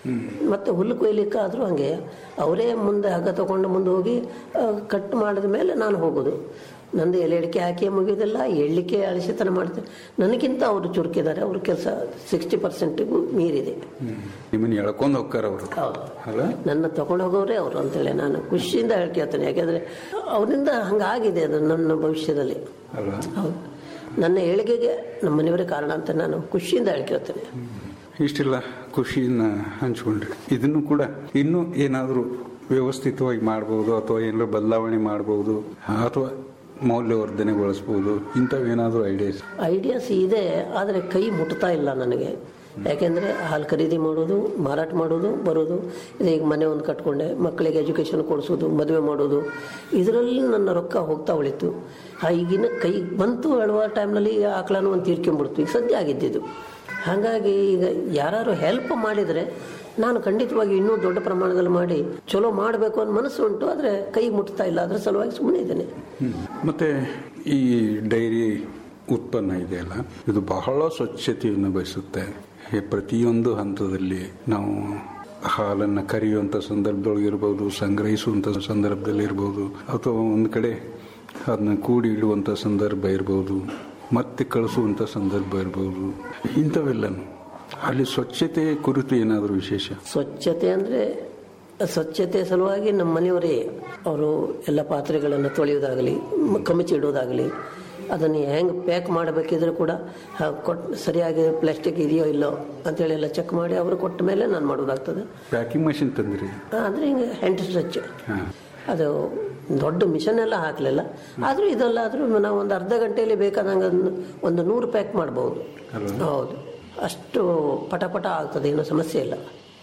ಮತ್ತೆ ಹುಲ್ಲು ಕೊಯ್ಲಿಕ್ಕಾದರೂ ಹಂಗೆ ಅವರೇ ಮುಂದೆ ಹಗ್ಗ ತಗೊಂಡು ಮುಂದೆ ಹೋಗಿ ಆ, ಕಟ್ ಮಾಡಿದ ಮೇಲೆ ನಾನು ಹೋಗೋದು ನಂದು ಎಲೆ ಅಡಿಕೆ ಹಾಕಿ ಮುಗಿಯೋದಿಲ್ಲ ಎಳ್ಳಿಕೆ ಅಳಿಸಿತನ ಮಾಡ್ತೇನೆ ನನಗಿಂತ ಅವರು ಚುರುಕಿದ್ದಾರೆ ಅವ್ರ ಕೆಲಸ ಸಿಕ್ಸ್ಟಿ ಪರ್ಸೆಂಟಿಗೂ ಮೀರಿದೆ ನಿಮ್ಮನ್ನ ಎಳ್ಕೊಂಡು ಹೋಗ್ತಾರ ಅವರು ಹೌದು ಅಲ್ಲ ನನ್ನ ತಗೊಂಡು ಹೋಗೋರೇ ಅವರು ಅಂತೇಳಿ ನಾನು ಖುಷಿಯಿಂದ ಹೇಳ್ಕೇಳ್ತೇನೆ ಯಾಕೆಂದರೆ ಅವರಿಂದ ಹಂಗಾಗಿದೆ ಅದು ನನ್ನ ಭವಿಷ್ಯದಲ್ಲಿ ಅಲ್ವಾ ಹೌದು ನನ್ನ ಏಳಿಗೆಗೆ ನಮ್ಮ ಮನೆಯವರೇ ಕಾರಣ ಅಂತ ನಾನು ಖುಷಿಯಿಂದ ಹೇಳ್ಕೇಳ್ತೇನೆ ಇಷ್ಟೆಲ್ಲ ಖುಷಿಯನ್ನ ಹಂಚ್ಕೊಂಡ್ರಿ ಇದನ್ನು ಕೂಡ ಇನ್ನೂ ಏನಾದರೂ ವ್ಯವಸ್ಥಿತವಾಗಿ ಮಾಡ್ಬೋದು ಅಥವಾ ಏನಾದ್ರು ಬದಲಾವಣೆ ಮಾಡ್ಬೋದು ಅಥವಾ ಮೌಲ್ಯವರ್ಧನೆಗೊಳಿಸ್ಬೋದು ಇಂಥವೇನಾದರೂ ಐಡಿಯಾಸ್ ಐಡಿಯಾಸ್ ಇದೆ ಆದರೆ ಕೈ ಮುಟ್ತಾ ಇಲ್ಲ ನನಗೆ ಯಾಕೆಂದರೆ ಹಾಲು ಖರೀದಿ ಮಾಡೋದು ಮಾರಾಟ ಮಾಡೋದು ಬರೋದು ಇದು ಈಗ ಮನೆ ಒಂದು ಕಟ್ಕೊಂಡೆ ಮಕ್ಕಳಿಗೆ ಎಜುಕೇಷನ್ ಕೊಡಿಸೋದು ಮದುವೆ ಮಾಡೋದು ಇದರಲ್ಲಿ ನನ್ನ ರೊಕ್ಕ ಹೋಗ್ತಾ ಉಳಿತು ಆ ಈಗಿನ ಕೈ ಬಂತು ಹೇಳುವ ಟೈಮ್ನಲ್ಲಿ ಆಕಳನ್ನು ಒಂದು ತೀರ್ಕೊಂಡ್ಬಿಡ್ತು ಈಗ ಸದ್ಯ ಆಗಿದ್ದಿದ್ದು ಹಾಗಾಗಿ ಈಗ ಯಾರು ಹೆಲ್ಪ್ ಮಾಡಿದರೆ ನಾನು ಖಂಡಿತವಾಗಿ ಇನ್ನೂ ದೊಡ್ಡ ಪ್ರಮಾಣದಲ್ಲಿ ಮಾಡಿ ಚಲೋ ಮಾಡಬೇಕು ಅನ್ನೋ ಮನಸ್ಸು ಉಂಟು ಆದರೆ ಕೈ ಮುಟ್ತಾ ಇಲ್ಲ ಅದರ ಸಲುವಾಗಿ ಸುಮ್ಮನೆ ಇದ್ದೇನೆ ಮತ್ತೆ ಈ ಡೈರಿ ಉತ್ಪನ್ನ ಇದೆಯಲ್ಲ ಇದು ಬಹಳ ಸ್ವಚ್ಛತೆಯನ್ನು ಬಯಸುತ್ತೆ ಈ ಪ್ರತಿಯೊಂದು ಹಂತದಲ್ಲಿ ನಾವು ಹಾಲನ್ನು ಕರೆಯುವಂಥ ಸಂದರ್ಭದೊಳಗಿರ್ಬೋದು ಸಂಗ್ರಹಿಸುವಂಥ ಸಂದರ್ಭದಲ್ಲಿ ಇರ್ಬೋದು ಅಥವಾ ಒಂದು ಕಡೆ ಅದನ್ನ ಕೂಡಿ ಇಡುವಂಥ ಸಂದರ್ಭ ಇರ್ಬೋದು ಮತ್ತೆ ಕಳಿಸುವಂಥ ಸಂದರ್ಭ ಇರ್ಬೋದು ಇಂಥವೆಲ್ಲನೂ ಅಲ್ಲಿ ಸ್ವಚ್ಛತೆ ಕುರಿತು ಏನಾದರೂ ವಿಶೇಷ ಸ್ವಚ್ಛತೆ ಅಂದರೆ ಸ್ವಚ್ಛತೆ ಸಲುವಾಗಿ ನಮ್ಮ ಮನೆಯವರೇ ಅವರು ಎಲ್ಲ ಪಾತ್ರೆಗಳನ್ನು ತೊಳೆಯೋದಾಗಲಿ ಮ- ಕಮಚಿ ಇಡೋದಾಗಲಿ ಅದನ್ನು ಹೆಂಗೆ ಪ್ಯಾಕ್ ಮಾಡಬೇಕಿದ್ರೆ ಕೂಡ ಕೊಟ್ಟು ಸರಿಯಾಗಿ ಪ್ಲಾಸ್ಟಿಕ್ ಇದೆಯೋ ಇಲ್ಲೋ ಅಂತೇಳಿ ಎಲ್ಲ ಚೆಕ್ ಮಾಡಿ ಅವರು ಕೊಟ್ಟ ಮೇಲೆ ನಾನು ಮಾಡೋದಾಗ್ತದೆ ಪ್ಯಾಕಿಂಗ್ ಮಷಿನ್ ತಂದ್ರಿ ಅಂದರೆ ಹಿಂಗೆ ಹ್ಯಾಂಡ್ ಸ್ಟ್ರೆಚ್ ಹಾಂ ಅದು ದೊಡ್ಡ ಮಿಷನ್ ಎಲ್ಲ ಹಾಕಲಿಲ್ಲ ಆದರೂ ಇದೆಲ್ಲಾದರೂ ನಾವು ಒಂದು ಅರ್ಧ ಗಂಟೆಯಲ್ಲಿ ಬೇಕಾದಂಗೆ ಒಂದು- ಒಂದು ನೂರು ಪ್ಯಾಕ್ ಮಾಡ್ಬೋದು ಹೌದು ಅಷ್ಟು ಪಟ ಪಟ ಆಗ್ತದೆ ಏನೂ ಸಮಸ್ಯೆ ಇಲ್ಲ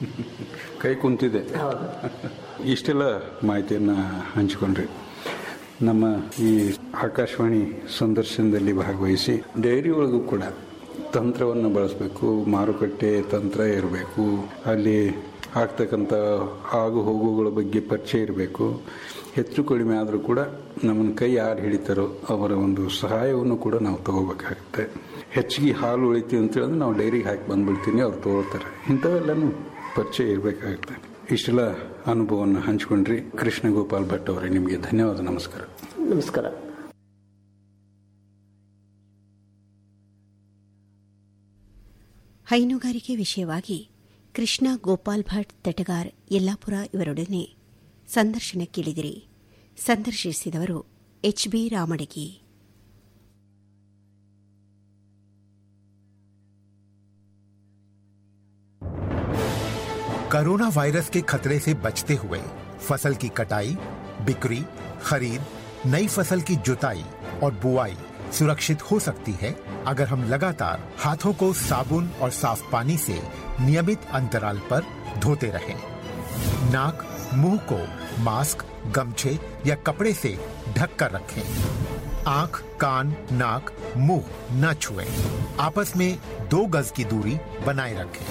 ಕೈ ಕುಂತಿದೆ ಹೌದು ಇಷ್ಟೆಲ್ಲ ಮಾಹಿತಿಯನ್ನು ಹಂಚಿಕೊಂಡ್ರಿ ನಮ್ಮ ಈ ಆಕಾಶವಾಣಿ ಸಂದರ್ಶನದಲ್ಲಿ ಭಾಗವಹಿಸಿ ಡೈರಿ ಒಳಗೂ ಕೂಡ ತಂತ್ರವನ್ನು ಬಳಸಬೇಕು ಮಾರುಕಟ್ಟೆ ತಂತ್ರ ಇರಬೇಕು ಅಲ್ಲಿ ಆಗ್ತಕ್ಕಂಥ ಆಗು ಹೋಗುಗಳ ಬಗ್ಗೆ ಪರಿಚಯ ಇರಬೇಕು ಹೆಚ್ಚು ಕಡಿಮೆ ಆದರೂ ಕೂಡ ನಮ್ಮನ್ನು ಕೈ ಯಾರು ಹಿಡಿತಾರೋ ಅವರ ಒಂದು ಸಹಾಯವನ್ನು ಕೂಡ ನಾವು ತಗೋಬೇಕಾಗುತ್ತೆ ಹೆಚ್ಚಿಗೆ ಹಾಲು ಉಳಿತೀವಿ ಅಂತ ಹೇಳಿದ್ರೆ ನಾವು ಡೈರಿಗೆ ಹಾಕಿ ಬಂದ್ಬಿಡ್ತೀನಿ ಅವ್ರು ತಗೊಳ್ತಾರೆ ಇಂಥವೆಲ್ಲನೂ ಪರಿಚಯ ಇರಬೇಕಾಗುತ್ತೆ ಇಷ್ಟೆಲ್ಲ ಅನುಭವವನ್ನು ಹಂಚ್ಕೊಂಡ್ರಿ ಕೃಷ್ಣ ಗೋಪಾಲ್ ಭಟ್ ಅವರೇ ನಿಮಗೆ ಧನ್ಯವಾದ ನಮಸ್ಕಾರ ನಮಸ್ಕಾರ ಹೈನುಗಾರಿಕೆ ವಿಷಯವಾಗಿ ಕೃಷ್ಣ ಗೋಪಾಲ್ ಭಟ್ ತಟಗಾರ್ ಯಲ್ಲಾಪುರ ಇವರೊಡನೆ ಸಂದರ್ಶನ ಕೇಳಿದಿರಿ ಸಂದರ್ಶಿಸಿದವರು H B Ramadagi corona virus के खतरे से बचते हुए फसल की कटाई बिक्री खरीद नई फसल की जुताई और बुआई सुरक्षित हो सकती है अगर हम लगातार हाथों को साबुन और साफ पानी से नियमित अंतराल पर धोते रहें। नाक मुंह को मास्क गमछे या कपड़े से ढक कर रखें आंख कान नाक मुंह न छुएं। आपस में दो गज की दूरी बनाए रखें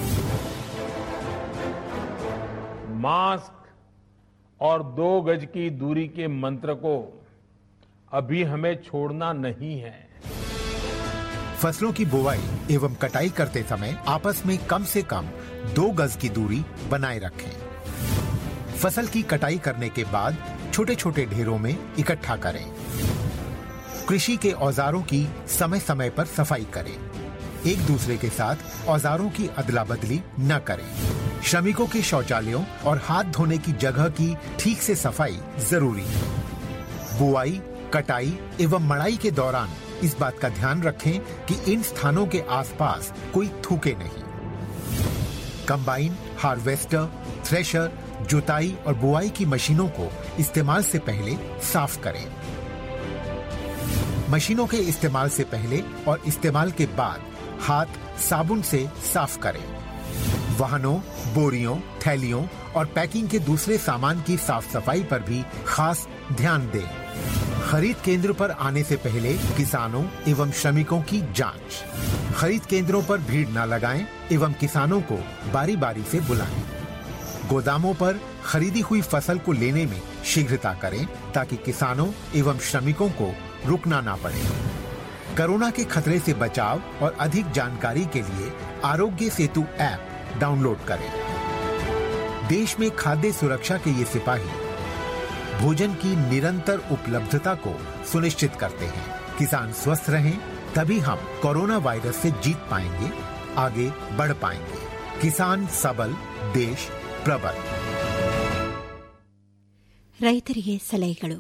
मास्क और दो गज की दूरी के मंत्र को अभी हमें छोड़ना नहीं है फसलों की बुवाई एवं कटाई करते समय आपस में कम से कम दो गज की दूरी बनाए रखें फसल की कटाई करने के बाद छोटे छोटे ढेरों में इकट्ठा करें कृषि के औजारों की समय समय पर सफाई करें एक दूसरे के साथ औजारों की अदला बदली न करें श्रमिकों के शौचालयों और हाथ धोने की जगह की ठीक से सफाई जरूरी है बुआई कटाई एवं मड़ाई के दौरान इस बात का ध्यान रखें कि इन स्थानों के आसपास कोई थूके नहीं कंबाइन हार्वेस्टर थ्रेशर जुताई और बुआई की मशीनों को इस्तेमाल से पहले साफ करें मशीनों के इस्तेमाल से पहले और इस्तेमाल के बाद हाथ साबुन से साफ करें वाहनों बोरियों थैलियों और पैकिंग के दूसरे सामान की साफ सफाई पर भी खास ध्यान दें खरीद केंद्र पर आने से पहले किसानों एवं श्रमिकों की जांच खरीद केंद्रों पर भीड़ न लगाएं एवं किसानों को बारी बारी से बुलाएं गोदामों पर खरीदी हुई फसल को लेने में शीघ्रता करें ताकि किसानों एवं श्रमिकों को रुकना ना पड़े कोरोना के खतरे से बचाव और अधिक जानकारी के लिए आरोग्य सेतु ऐप डाउनलोड करें देश में खाद्य सुरक्षा के ये सिपाही भोजन की निरंतर उपलब्धता को सुनिश्चित करते हैं किसान स्वस्थ रहें तभी हम कोरोना वायरस से जीत पाएंगे आगे बढ़ पाएंगे किसान सबल देश प्रबल ರೈತರಿಗೆ ಸಲಹೆಗಳು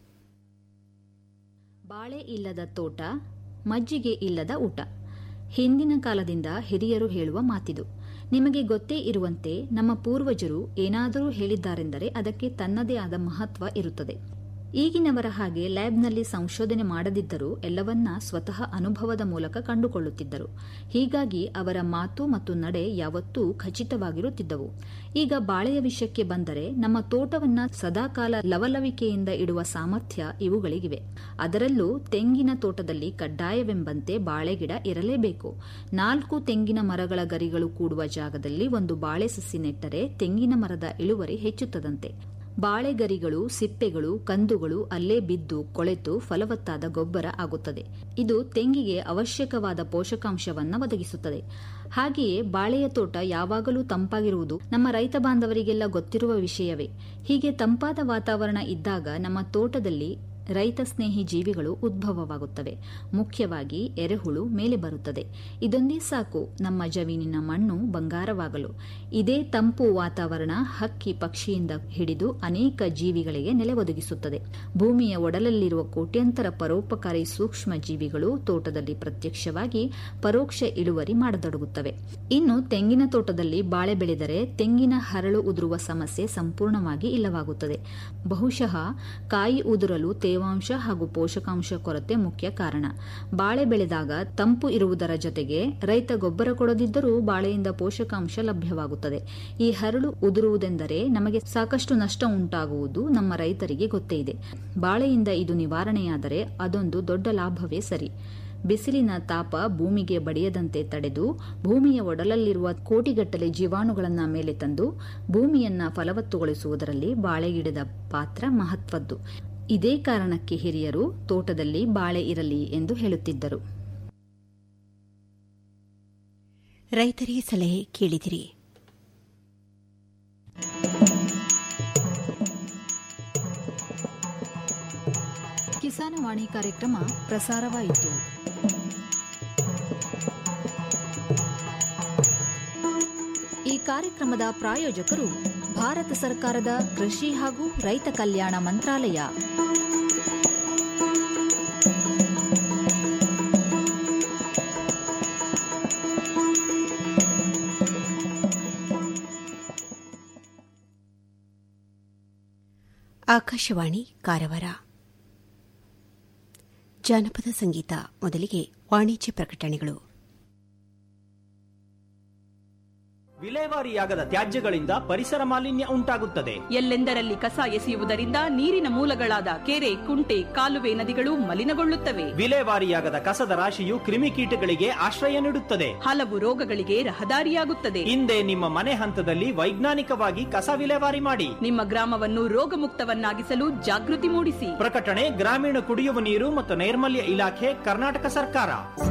ಬಾಳೆ ಇಲ್ಲದ ತೋಟ ಮಜ್ಜಿಗೆ ಇಲ್ಲದ ಊಟ ಹಿಂದಿನ ಕಾಲದಿಂದ ಹಿರಿಯರು ಹೇಳುವ ಮಾತಿದು ನಿಮಗೆ ಗೊತ್ತೇ ಇರುವಂತೆ ನಮ್ಮ ಪೂರ್ವಜರು ಏನಾದರೂ ಹೇಳಿದ್ದಾರೆಂದರೆ ಅದಕ್ಕೆ ತನ್ನದೇ ಆದ ಮಹತ್ವ ಇರುತ್ತದೆ ಈಗಿನವರ ಹಾಗೆ ಲ್ಯಾಬ್ನಲ್ಲಿ ಸಂಶೋಧನೆ ಮಾಡದಿದ್ದರೂ ಎಲ್ಲವನ್ನ ಸ್ವತಃ ಅನುಭವದ ಮೂಲಕ ಕಂಡುಕೊಳ್ಳುತ್ತಿದ್ದರು ಹೀಗಾಗಿ ಅವರ ಮಾತು ಮತ್ತು ನಡೆ ಯಾವತ್ತೂ ಖಚಿತವಾಗಿರುತ್ತಿದ್ದವು ಈಗ ಬಾಳೆಯ ವಿಷಯಕ್ಕೆ ಬಂದರೆ ನಮ್ಮ ತೋಟವನ್ನ ಸದಾಕಾಲ ಲವಲವಿಕೆಯಿಂದ ಇಡುವ ಸಾಮರ್ಥ್ಯ ಇವುಗಳಿಗಿವೆ ಅದರಲ್ಲೂ ತೆಂಗಿನ ತೋಟದಲ್ಲಿ ಕಡ್ಡಾಯವೆಂಬಂತೆ ಬಾಳೆಗಿಡ ಇರಲೇಬೇಕು ನಾಲ್ಕು ತೆಂಗಿನ ಮರಗಳ ಗರಿಗಳು ಕೂಡುವ ಜಾಗದಲ್ಲಿ ಒಂದು ಬಾಳೆ ಸಸಿ ನೆಟ್ಟರೆ ತೆಂಗಿನ ಮರದ ಇಳುವರಿ ಹೆಚ್ಚುತ್ತದಂತೆ ಬಾಳೆಗರಿಗಳು ಸಿಪ್ಪೆಗಳು ಕಂದುಗಳು ಅಲ್ಲೇ ಬಿದ್ದು ಕೊಳೆತು ಫಲವತ್ತಾದ ಗೊಬ್ಬರ ಆಗುತ್ತದೆ ಇದು ತೆಂಗಿಗೆ ಅವಶ್ಯಕವಾದ ಪೋಷಕಾಂಶವನ್ನ ಒದಗಿಸುತ್ತದೆ ಹಾಗೆಯೇ ಬಾಳೆಯ ತೋಟ ಯಾವಾಗಲೂ ತಂಪಾಗಿರುವುದು ನಮ್ಮ ರೈತ ಬಾಂಧವರಿಗೆಲ್ಲ ಗೊತ್ತಿರುವ ವಿಷಯವೇ ಹೀಗೆ ತಂಪಾದ ವಾತಾವರಣ ಇದ್ದಾಗ ನಮ್ಮ ತೋಟದಲ್ಲಿ ರೈತ ಸ್ನೇಹಿ ಜೀವಿಗಳು ಉದ್ಭವವಾಗುತ್ತವೆ ಮುಖ್ಯವಾಗಿ ಎರೆಹುಳು ಮೇಲೆ ಬರುತ್ತದೆ ಇದೊಂದೇ ಸಾಕು ನಮ್ಮ ಜಮೀನಿನ ಮಣ್ಣು ಬಂಗಾರವಾಗಲು ಇದೇ ತಂಪು ವಾತಾವರಣ ಹಕ್ಕಿ ಪಕ್ಷಿಯಿಂದ ಹಿಡಿದು ಅನೇಕ ಜೀವಿಗಳಿಗೆ ನೆಲೆ ಒದಗಿಸುತ್ತದೆ ಭೂಮಿಯ ಒಡಲಲ್ಲಿರುವ ಕೋಟ್ಯಂತರ ಪರೋಪಕಾರಿ ಸೂಕ್ಷ್ಮ ಜೀವಿಗಳು ತೋಟದಲ್ಲಿ ಪ್ರತ್ಯಕ್ಷವಾಗಿ ಪರೋಕ್ಷ ಇಳುವರಿ ಮಾಡತೊಡಗುತ್ತವೆ ಇನ್ನು ತೆಂಗಿನ ತೋಟದಲ್ಲಿ ಬಾಳೆ ಬೆಳೆದರೆ ತೆಂಗಿನ ಹರಳು ಉದುರುವ ಸಮಸ್ಯೆ ಸಂಪೂರ್ಣವಾಗಿ ಇಲ್ಲವಾಗುತ್ತದೆ ಬಹುಶಃ ಕಾಯಿ ಉದುರಲು ತೇವಾಂಶ ಹಾಗೂ ಪೋಷಕಾಂಶ ಕೊರತೆ ಮುಖ್ಯ ಕಾರಣ ಬಾಳೆ ಬೆಳೆದಾಗ ತಂಪು ಇರುವುದರ ಜೊತೆಗೆ ರೈತ ಗೊಬ್ಬರ ಕೊಡದಿದ್ದರೂ ಬಾಳೆಯಿಂದ ಪೋಷಕಾಂಶ ಲಭ್ಯವಾಗುತ್ತದೆ ಈ ಹರಳು ಉದುರುವುದೆಂದರೆ ನಮಗೆ ಸಾಕಷ್ಟು ನಷ್ಟ ಉಂಟಾಗುವುದು ನಮ್ಮ ರೈತರಿಗೆ ಗೊತ್ತೇ ಇದೆ ಬಾಳೆಯಿಂದ ಇದು ನಿವಾರಣೆಯಾದರೆ ಅದೊಂದು ದೊಡ್ಡ ಲಾಭವೇ ಸರಿ ಬಿಸಿಲಿನ ತಾಪ ಭೂಮಿಗೆ ಬಡಿಯದಂತೆ ತಡೆದು ಭೂಮಿಯ ಒಡಲಲ್ಲಿರುವ ಕೋಟಿಗಟ್ಟಲೆ ಜೀವಾಣುಗಳನ್ನ ಮೇಲೆ ತಂದು ಭೂಮಿಯನ್ನ ಫಲವತ್ತುಗೊಳಿಸುವುದರಲ್ಲಿ ಬಾಳೆ ಗಿಡದ ಪಾತ್ರ ಮಹತ್ವದ್ದು ಇದೇ ಕಾರಣಕ್ಕೆ ಹಿರಿಯರು ತೋಟದಲ್ಲಿ ಬಾಳೆ ಇರಲಿ ಎಂದು ಹೇಳುತ್ತಿದ್ದರು ರೈತರಿಗೆ ಸಲಹೆ ಕೇಳಿದಿರಿ ಕಿಸಾನವಾಣಿ ಕಾರ್ಯಕ್ರಮ ಪ್ರಸಾರವಾಯಿತು ಈ ಕಾರ್ಯಕ್ರಮದ ಪ್ರಾಯೋಜಕರು ಭಾರತ ಸರ್ಕಾರದ ಕೃಷಿ ಹಾಗೂ ರೈತ ಕಲ್ಯಾಣ ಮಂತ್ರಾಲಯ ಆಕಾಶವಾಣಿ ಕಾರವಾರ ಜಾನಪದ ಸಂಗೀತ ಮೊದಲಿಗೆ ವಾಣಿಜ್ಯ ಪ್ರಕಟಣೆಗಳು ವಿಲೇವಾರಿಯಾಗದ ತ್ಯಾಜ್ಯಗಳಿಂದ ಪರಿಸರ ಮಾಲಿನ್ಯ ಉಂಟಾಗುತ್ತದೆ ಎಲ್ಲೆಂದರಲ್ಲಿ ಕಸ ಎಸೆಯುವುದರಿಂದ ನೀರಿನ ಮೂಲಗಳಾದ ಕೆರೆ ಕುಂಟೆ ಕಾಲುವೆ ನದಿಗಳು ಮಲಿನಗೊಳ್ಳುತ್ತವೆ ವಿಲೇವಾರಿಯಾಗದ ಕಸದ ರಾಶಿಯು ಕ್ರಿಮಿಕೀಟಗಳಿಗೆ ಆಶ್ರಯ ನೀಡುತ್ತದೆ ಹಲವು ರೋಗಗಳಿಗೆ ರಹದಾರಿಯಾಗುತ್ತದೆ ಹಿಂದೆ ನಿಮ್ಮ ಮನೆ ಹಂತದಲ್ಲಿ ವೈಜ್ಞಾನಿಕವಾಗಿ ಕಸ ವಿಲೇವಾರಿ ಮಾಡಿ ನಿಮ್ಮ ಗ್ರಾಮವನ್ನು ರೋಗಮುಕ್ತವನ್ನಾಗಿಸಲು ಜಾಗೃತಿ ಮೂಡಿಸಿ ಪ್ರಕಟಣೆ ಗ್ರಾಮೀಣ ಕುಡಿಯುವ ನೀರು ಮತ್ತು ನೈರ್ಮಲ್ಯ ಇಲಾಖೆ ಕರ್ನಾಟಕ ಸರ್ಕಾರ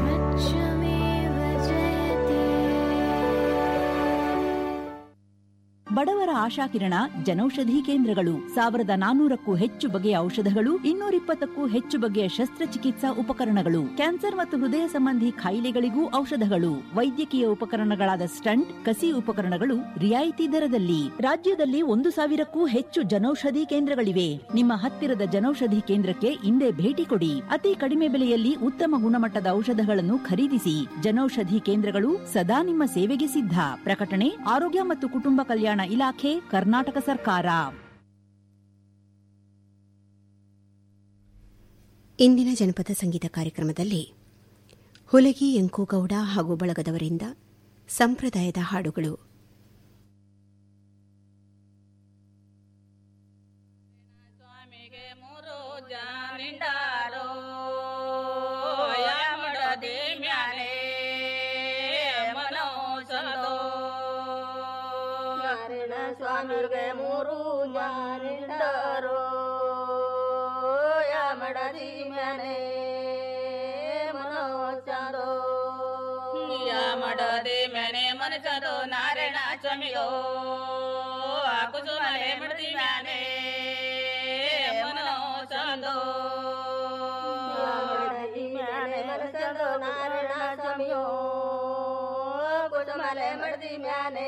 ಬಡವರ ಆಶಾಕಿರಣ ಜನೌಷಧಿ ಕೇಂದ್ರಗಳು ಸಾವಿರದ ನಾನೂರಕ್ಕೂ ಹೆಚ್ಚು ಬಗೆಯ ಔಷಧಗಳು ಇನ್ನೂರಿಪ್ಪತ್ತಕ್ಕೂ ಹೆಚ್ಚು ಬಗೆಯ ಶಸ್ತ್ರಚಿಕಿತ್ಸಾ ಉಪಕರಣಗಳು ಕ್ಯಾನ್ಸರ್ ಮತ್ತು ಹೃದಯ ಸಂಬಂಧಿ ಕಾಯಿಲೆಗಳಿಗೂ ಔಷಧಗಳು ವೈದ್ಯಕೀಯ ಉಪಕರಣಗಳಾದ ಸ್ಟಂಟ್ ಕಸಿ ಉಪಕರಣಗಳು ರಿಯಾಯಿತಿ ದರದಲ್ಲಿ ರಾಜ್ಯದಲ್ಲಿ ಒಂದು ಸಾವಿರಕ್ಕೂ ಹೆಚ್ಚು ಜನೌಷಧಿ ಕೇಂದ್ರಗಳಿವೆ ನಿಮ್ಮ ಹತ್ತಿರದ ಜನೌಷಧಿ ಕೇಂದ್ರಕ್ಕೆ ಇಂದೇ ಭೇಟಿ ಕೊಡಿ ಅತಿ ಕಡಿಮೆ ಬೆಲೆಯಲ್ಲಿ ಉತ್ತಮ ಗುಣಮಟ್ಟದ ಔಷಧಗಳನ್ನು ಖರೀದಿಸಿ ಜನೌಷಧಿ ಕೇಂದ್ರಗಳು ಸದಾ ನಿಮ್ಮ ಸೇವೆಗೆ ಸಿದ್ಧ ಪ್ರಕಟಣೆ ಆರೋಗ್ಯ ಮತ್ತು ಕುಟುಂಬ ಕಲ್ಯಾಣ ಇಲಾಖೆ ಕರ್ನಾಟಕ ಸರ್ಕಾರ ಇಂದಿನ ಜನಪದ ಸಂಗೀತ ಕಾರ್ಯಕ್ರಮದಲ್ಲಿ ಹುಲಗಿ ಎಂಕುಗೌಡ ಹಾಗೂ ಬಳಗದವರಿಂದ ಸಂಪ್ರದಾಯದ ಹಾಡುಗಳು ಸ್ವಾಮಿಗೆ ಮೂರು ಜಾನಿಂಡರೋ ಮಡದಿ ಮ್ಯಾನೆ ಮನೋಚಂದೋ ಮಡದಿ ಮ್ಯಾನೆ ಮನಚಂದೋ ನಾರಾಯಣ ಸ್ವಾಮಿಯೋ ಕುಸುಮಲೆ ಮಡದಿ ಮ್ಯಾನೆ ಮನೋಚಂದೋ ಮಡದಿ ಮ್ಯಾನೆ ಮನಸಂದೋ ನಾರಾಯಣ ಸ್ವಾಮಿಯೋ ಕುಸುಮಲೆ ಮಡದಿ ಮ್ಯಾನೆ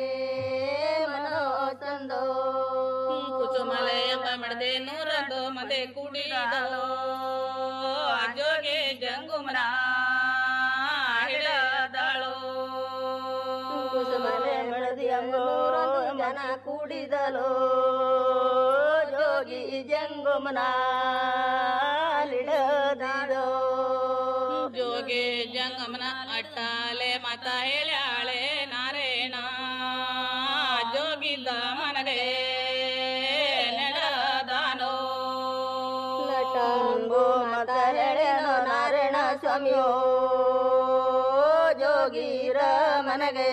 ಮನೋಚಂದೋ ಕುಸುಮಲೆ ಎಂಬ ಮಡದೆ ನೂರೊಂದು ಮದೆ ಕುಡಿದಲೋ ಜೋಗೆ ಜಂಗುಮನ ಹಿಡದಳೋ ಕುಸುಮಲೆ ಮಡದಿ ನೂರೊಂದು ಜನ ಕೂಡಿದಲೋ ಜೋಗಿ ಜಂಗುಮನ ಲಿಡದಿದೋ ಜೋಗೆ ಜಂಗಮನ ಅಟ್ಟಾಲೆ ಮತ ಹೇಳ್ಯಾಳೆ ನಾರೇಣ ಜೋಗಿದ್ದ ಮನಗೆ ನಡೆದಾನೋ ಲಟಂಗೋ ಮತಳೆಣೋ ನಾರಾಯಣ ಸ್ವಾಮಿಯೋ ಜೋಗಿರ ಮನಗೆ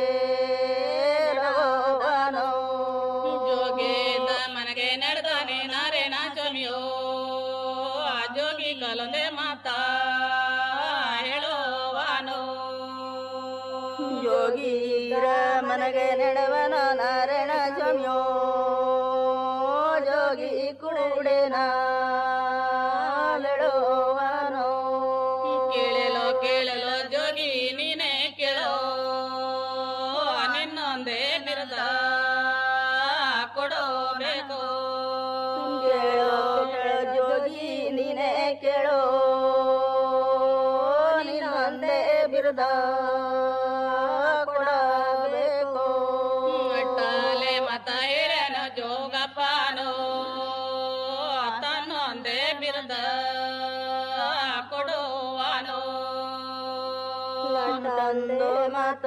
ರವನೋ ಜೋಗಿದ್ದ ಮನಗೆ ನಡೆದಾನೆ ನಾರೇಣ ಸ್ವಾಮಿಯೋ ಆ ಜೋಗಿ ಕಲಂದೆ ಮಾತಾ ಹೇಳುವಾನೋ ಯೋಗೀರ ಮನಗೆ ನೆಡವನ ನಾರಾಯಣ ಸ್ವಾಮಿಯೋ ಜೋಗಿ ಕುಡುಡೆನ ಲೆಡುವನೋ ಕೇಳಲೋ ಕೇಳಲೋ ಜೋಗಿ ನೀನೇ ಕೇಳೋ ನಿನ್ನೊಂದೇ ಬಿರುದ ಕೊಡಬೇಕು ಕೇಳೋ ಕೇಳೋ ಜೋಗಿ ನೀನೇ ಕೇಳೋ ನಿನ್ನೊಂದೇ ಬಿರುದ ಕೊಡಬೇಕು ಅಟ್ಟಲೆ ಮತ ಹಿರೇನ ಜೋಗಪ್ಪನೋ ತನ್ನೊಂದೇ ಬಿರುದ ಕೊಡುವನೋ ತಂದೆ ಮತ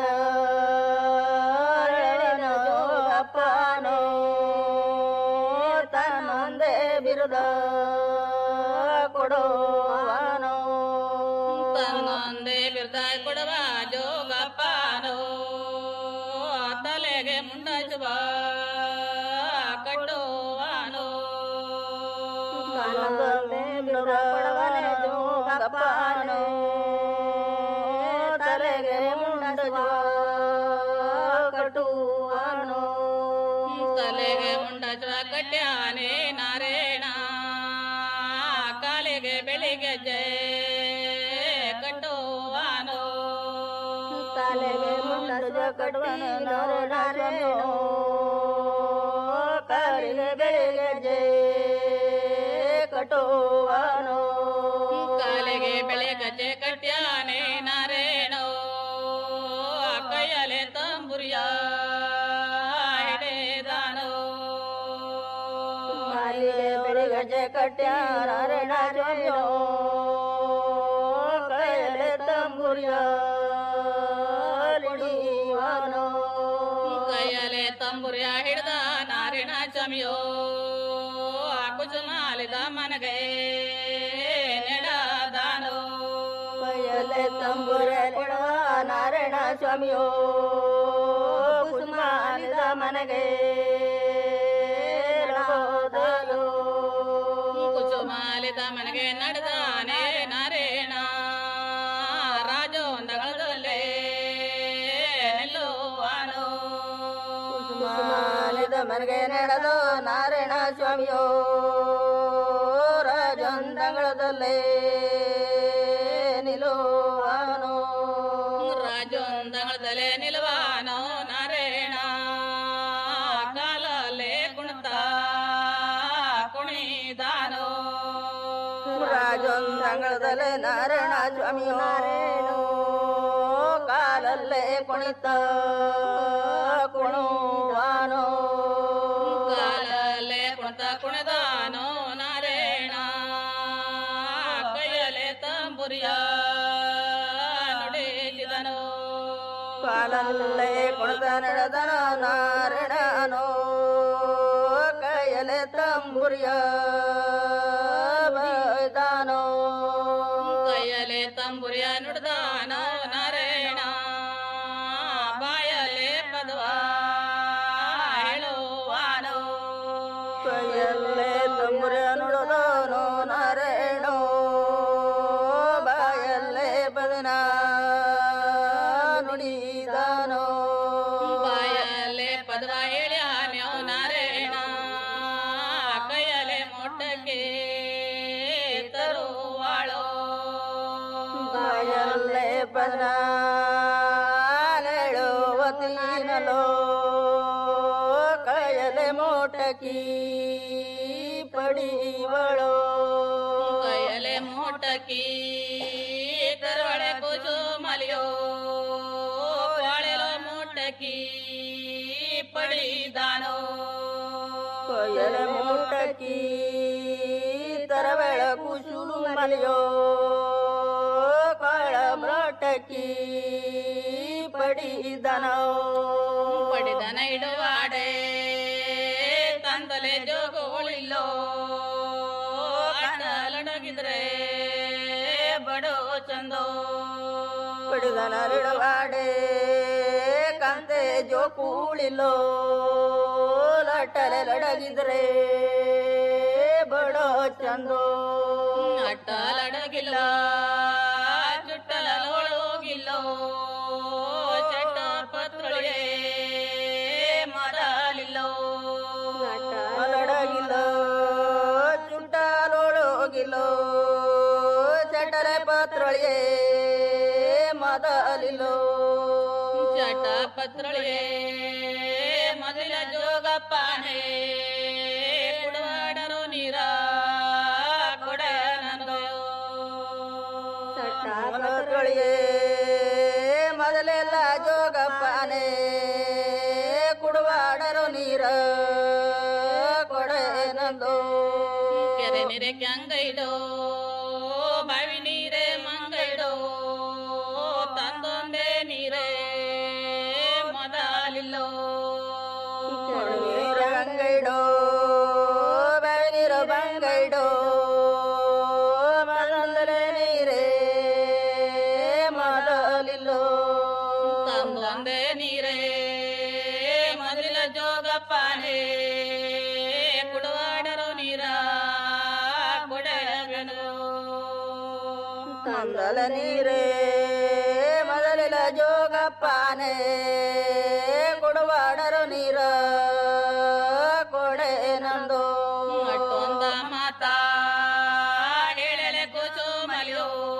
ಜೋಗಪ್ಪನೋ ತನ್ನೊಂದೇ ಬಿರುದ ಕೊಡುವನೋ ಆನಂದನೆ ಬಿಡ ಕೊಡವನೆ ಜೋಗಪ್ಪನೆ ತಲೆಗೆ ಮುಂಡಜ ಕಟುವನು ತಲೆಗೆ ಮುಂಡಜ ಕಟ್ಯಾನೆ ನಾರೇಣ ಕಾಲಿಗೆ ಬೆಳಿಗ್ಗೆ ಜಯ ಕಟ್ಟುವಾನೋ ತಲೆಗೆ ಮುಂಡಜ ಕಟುವನು ನಾರೇಣೋ ಕಾಲಿಗೆ ಬೆಳಿಗ್ಗೆ ಜಯ ಕಟುವನು ಕಾಲಿಗೆ ಬೆಳೆ ಗಜೆ ಕಟ್ಯಾನೆ ನಾರೇಣೋ ಕೈಯಲೆ ತಂಬುರಿಯ ಹಿಡಿದಾನೋ ಕಾಲಿಗೆ ಬೆಳಿಗ್ಗೆ ಕಟ್ಯಾರಣ ಜೋಯೋ ಕೈಯಲೆ ತಂಬುರಿಯ ಲಿಡಿವನು ಕೈಯಲೆ ತಂಬುರಿಯ ಹಿಡ್ದ ನಾರಿಣ ಚಮಿಯೋ ಕುಸುಮಾಲಿದ ಮನಗೆ ನೆಡದಾನೋ ಕೈಯಲೆ ತಂಬುರ ಕೊಡುವ ನಾರಾಯಣ ಸ್ವಾಮಿಯೋ ಕುಸುಮಾನಿದ ಮನೆಗೆ ರಬೋದಲು. ಕುಸುಮಾಲಿದ ಮನೆಗೆ ನಡೆದಾನೆ ನಾರೇಣ ರಾಜೋಂದಗಳದಲ್ಲೇ ನಿಲ್ಲುವಾನೋ ಕುಸುಮಾನಿದ ಮನೆಗೆ ನಡೆದು ನಾರಾಯಣ ಸ್ವಾಮಿಯೋ ರಾಜಂದಂಗಳದಲ್ಲೇ ನಿಲುವನು ರಾಜೋಂದಗಳದಲ್ಲೇ ನಿಲ್ಲುವಾನೋ ನಾರೇಣ ಕಾಲಲ್ಲೇ ಕುಣಿತ ಕುಣಿದಾನೋ ರಾಜಂದಂಗಳದಲ್ಲೇ ನಾರಾಯಣ ಸ್ವಾಮಿಯೋ ಕಾಲಲ್ಲೇ ಕುಣಿತ ಕುಣುವಾನೋ ಕಾಲಲ್ಲೇ ಕುಣಿತ ಕುಣಿದಾನೋ ನಾರೇಣ ಕೈಯಲ್ಲೇ ತಂಬುರಿಯ ನುಡಿಸಿದನೋ ಕಾಲಲ್ಲೇ ಕುಣಿತ ನಡೆದನ ನಾರಾಯಣನೋ ಕೈಯಲೆ ತಂಬುರಿಯ ಬೈದಾನೋ ಕೈಯಲ್ಲೇ ತಂಬುರಿಯ ನುಡಿದಾನೋ ನಾರೇಣ ಬಾಯಲ್ಲೇ ಪದವ ಹೇಳುವಾನೋ ಕೈಯಲ್ಲೇ ತಂಬುರಿಯ ನುಡಿದನೋ ನಾರಾಯಣೋ ಬಾಯಲ್ಲೇ ಬದನ ನುಡಿದಾನೋ ಬಾಯಲ್ಲೇ ಪದವ ಹೇಳ್ಯಾನ್ಯೋ ನಾರೇಣ ಕೈಯಲ್ಲೇ ಮೊಟ್ಟಕ್ಕೆ ತರುವಾಳೋ ಬಾಯಲ್ಲೇ ಬದನ ಹೇಳುವತಿನಲೋ ಕೈಯಲೆ ಮೋಟಕಿ ಪಡಿವಳೋ ಕೈಯಲೆ ಮೋಟಕಿ ತರವಳೆ ಕೂಸು ಮಲಿಯೋ ಬಾಳೆಲೋ ಮೋಟಕಿ ಪಡಿದಾನೋ ಕೊಯ್ಯಲೆ ಮೋಟಕಿ ತರವೆಳ ಕುಸುಲು ಮಲಿಯೋ ಕಾಳ ಬ್ರಾಟಕಿ ಪಡಿದನೋ ಪಡಿದನ ಇಡುವಾಡೆ ತಂದಲೆ ಜೋಗೋಳಿಲ್ಲೋ ಅಡಗಿದ್ರೆ ಬಡೋ ಚಂದೋ ಪಡಿದನ ರಿಡವಾಡೆ ಕಂದೆ ಜೋ ಕೂಳಿಲೋ ಲಟ್ಟಲೆ ಲಡಗಿದ್ರೆ ಬಡೋ ಚಂದೋ ಅಟ್ಟಲಡಗಿಲ್ಲ ಚುಟ್ಟಲೊಳಗಿಲ್ಲೋ ಚಟ್ಟ ಪತ್ರೊಳಗೆ ಮರಲಿಲ್ಲೋ ಲಡಗಿಲ್ಲ ಚುಟ್ಟಾಲೋಳೋಗಿಲ್ಲೋ ಚಟರೆ ಪತ್ರೊಳಿಗೆ ಮದಲಿಲೋ ಚಟ ಪತ್ರೊಳಗೆ ಮೊದಲ ಜೋಗಪ್ಪನೇ ಕುಡವಾಡರು ನೀರ ಕೊಡ ಪತ್ರೊಳಿಗೆ ಮೊದಲೆಲ್ಲ ಜೋಗಪ್ಪನೇ ಕುಡವಾಡರು ನೀರ ಕೊಡೆ ನಂದು ಕೆರೆ ನೀರೆ ಕ್ಯಾಂಗೈಡೋ ಬಾವಿ ನೀರೇ ಮಂಗೈಡೋ ತಂದೊಂದೇ ನೀರೇ ಮೊದಲಿಲ್ಲೋ ರಂಗೈಡೋ ಬೆಳಗಿರೋ ಬಂಗೈಡೋ ಮನಂದಲೆ ನೀರೇ ಮೊದಲಿಲ್ಲೋ ತಂದೊಂದೇ ನೀರೇ ಮೊದಲ ಜೋಗಪ್ಪನೇ ಕುಡವಾಡರು ನೀರ ಕಂದಲ ನೀರೇ ಮೊದಲಿಲ ಜೋಗಪ್ಪನೇ ಕೊಡುವಾಡರು ನೀರ ಕೊಡೆ ನಂದು ಮತ್ತೊಂದ ಮಾತ ಹೇಳಲೆ ಕುಸುಮಲಿಯೋ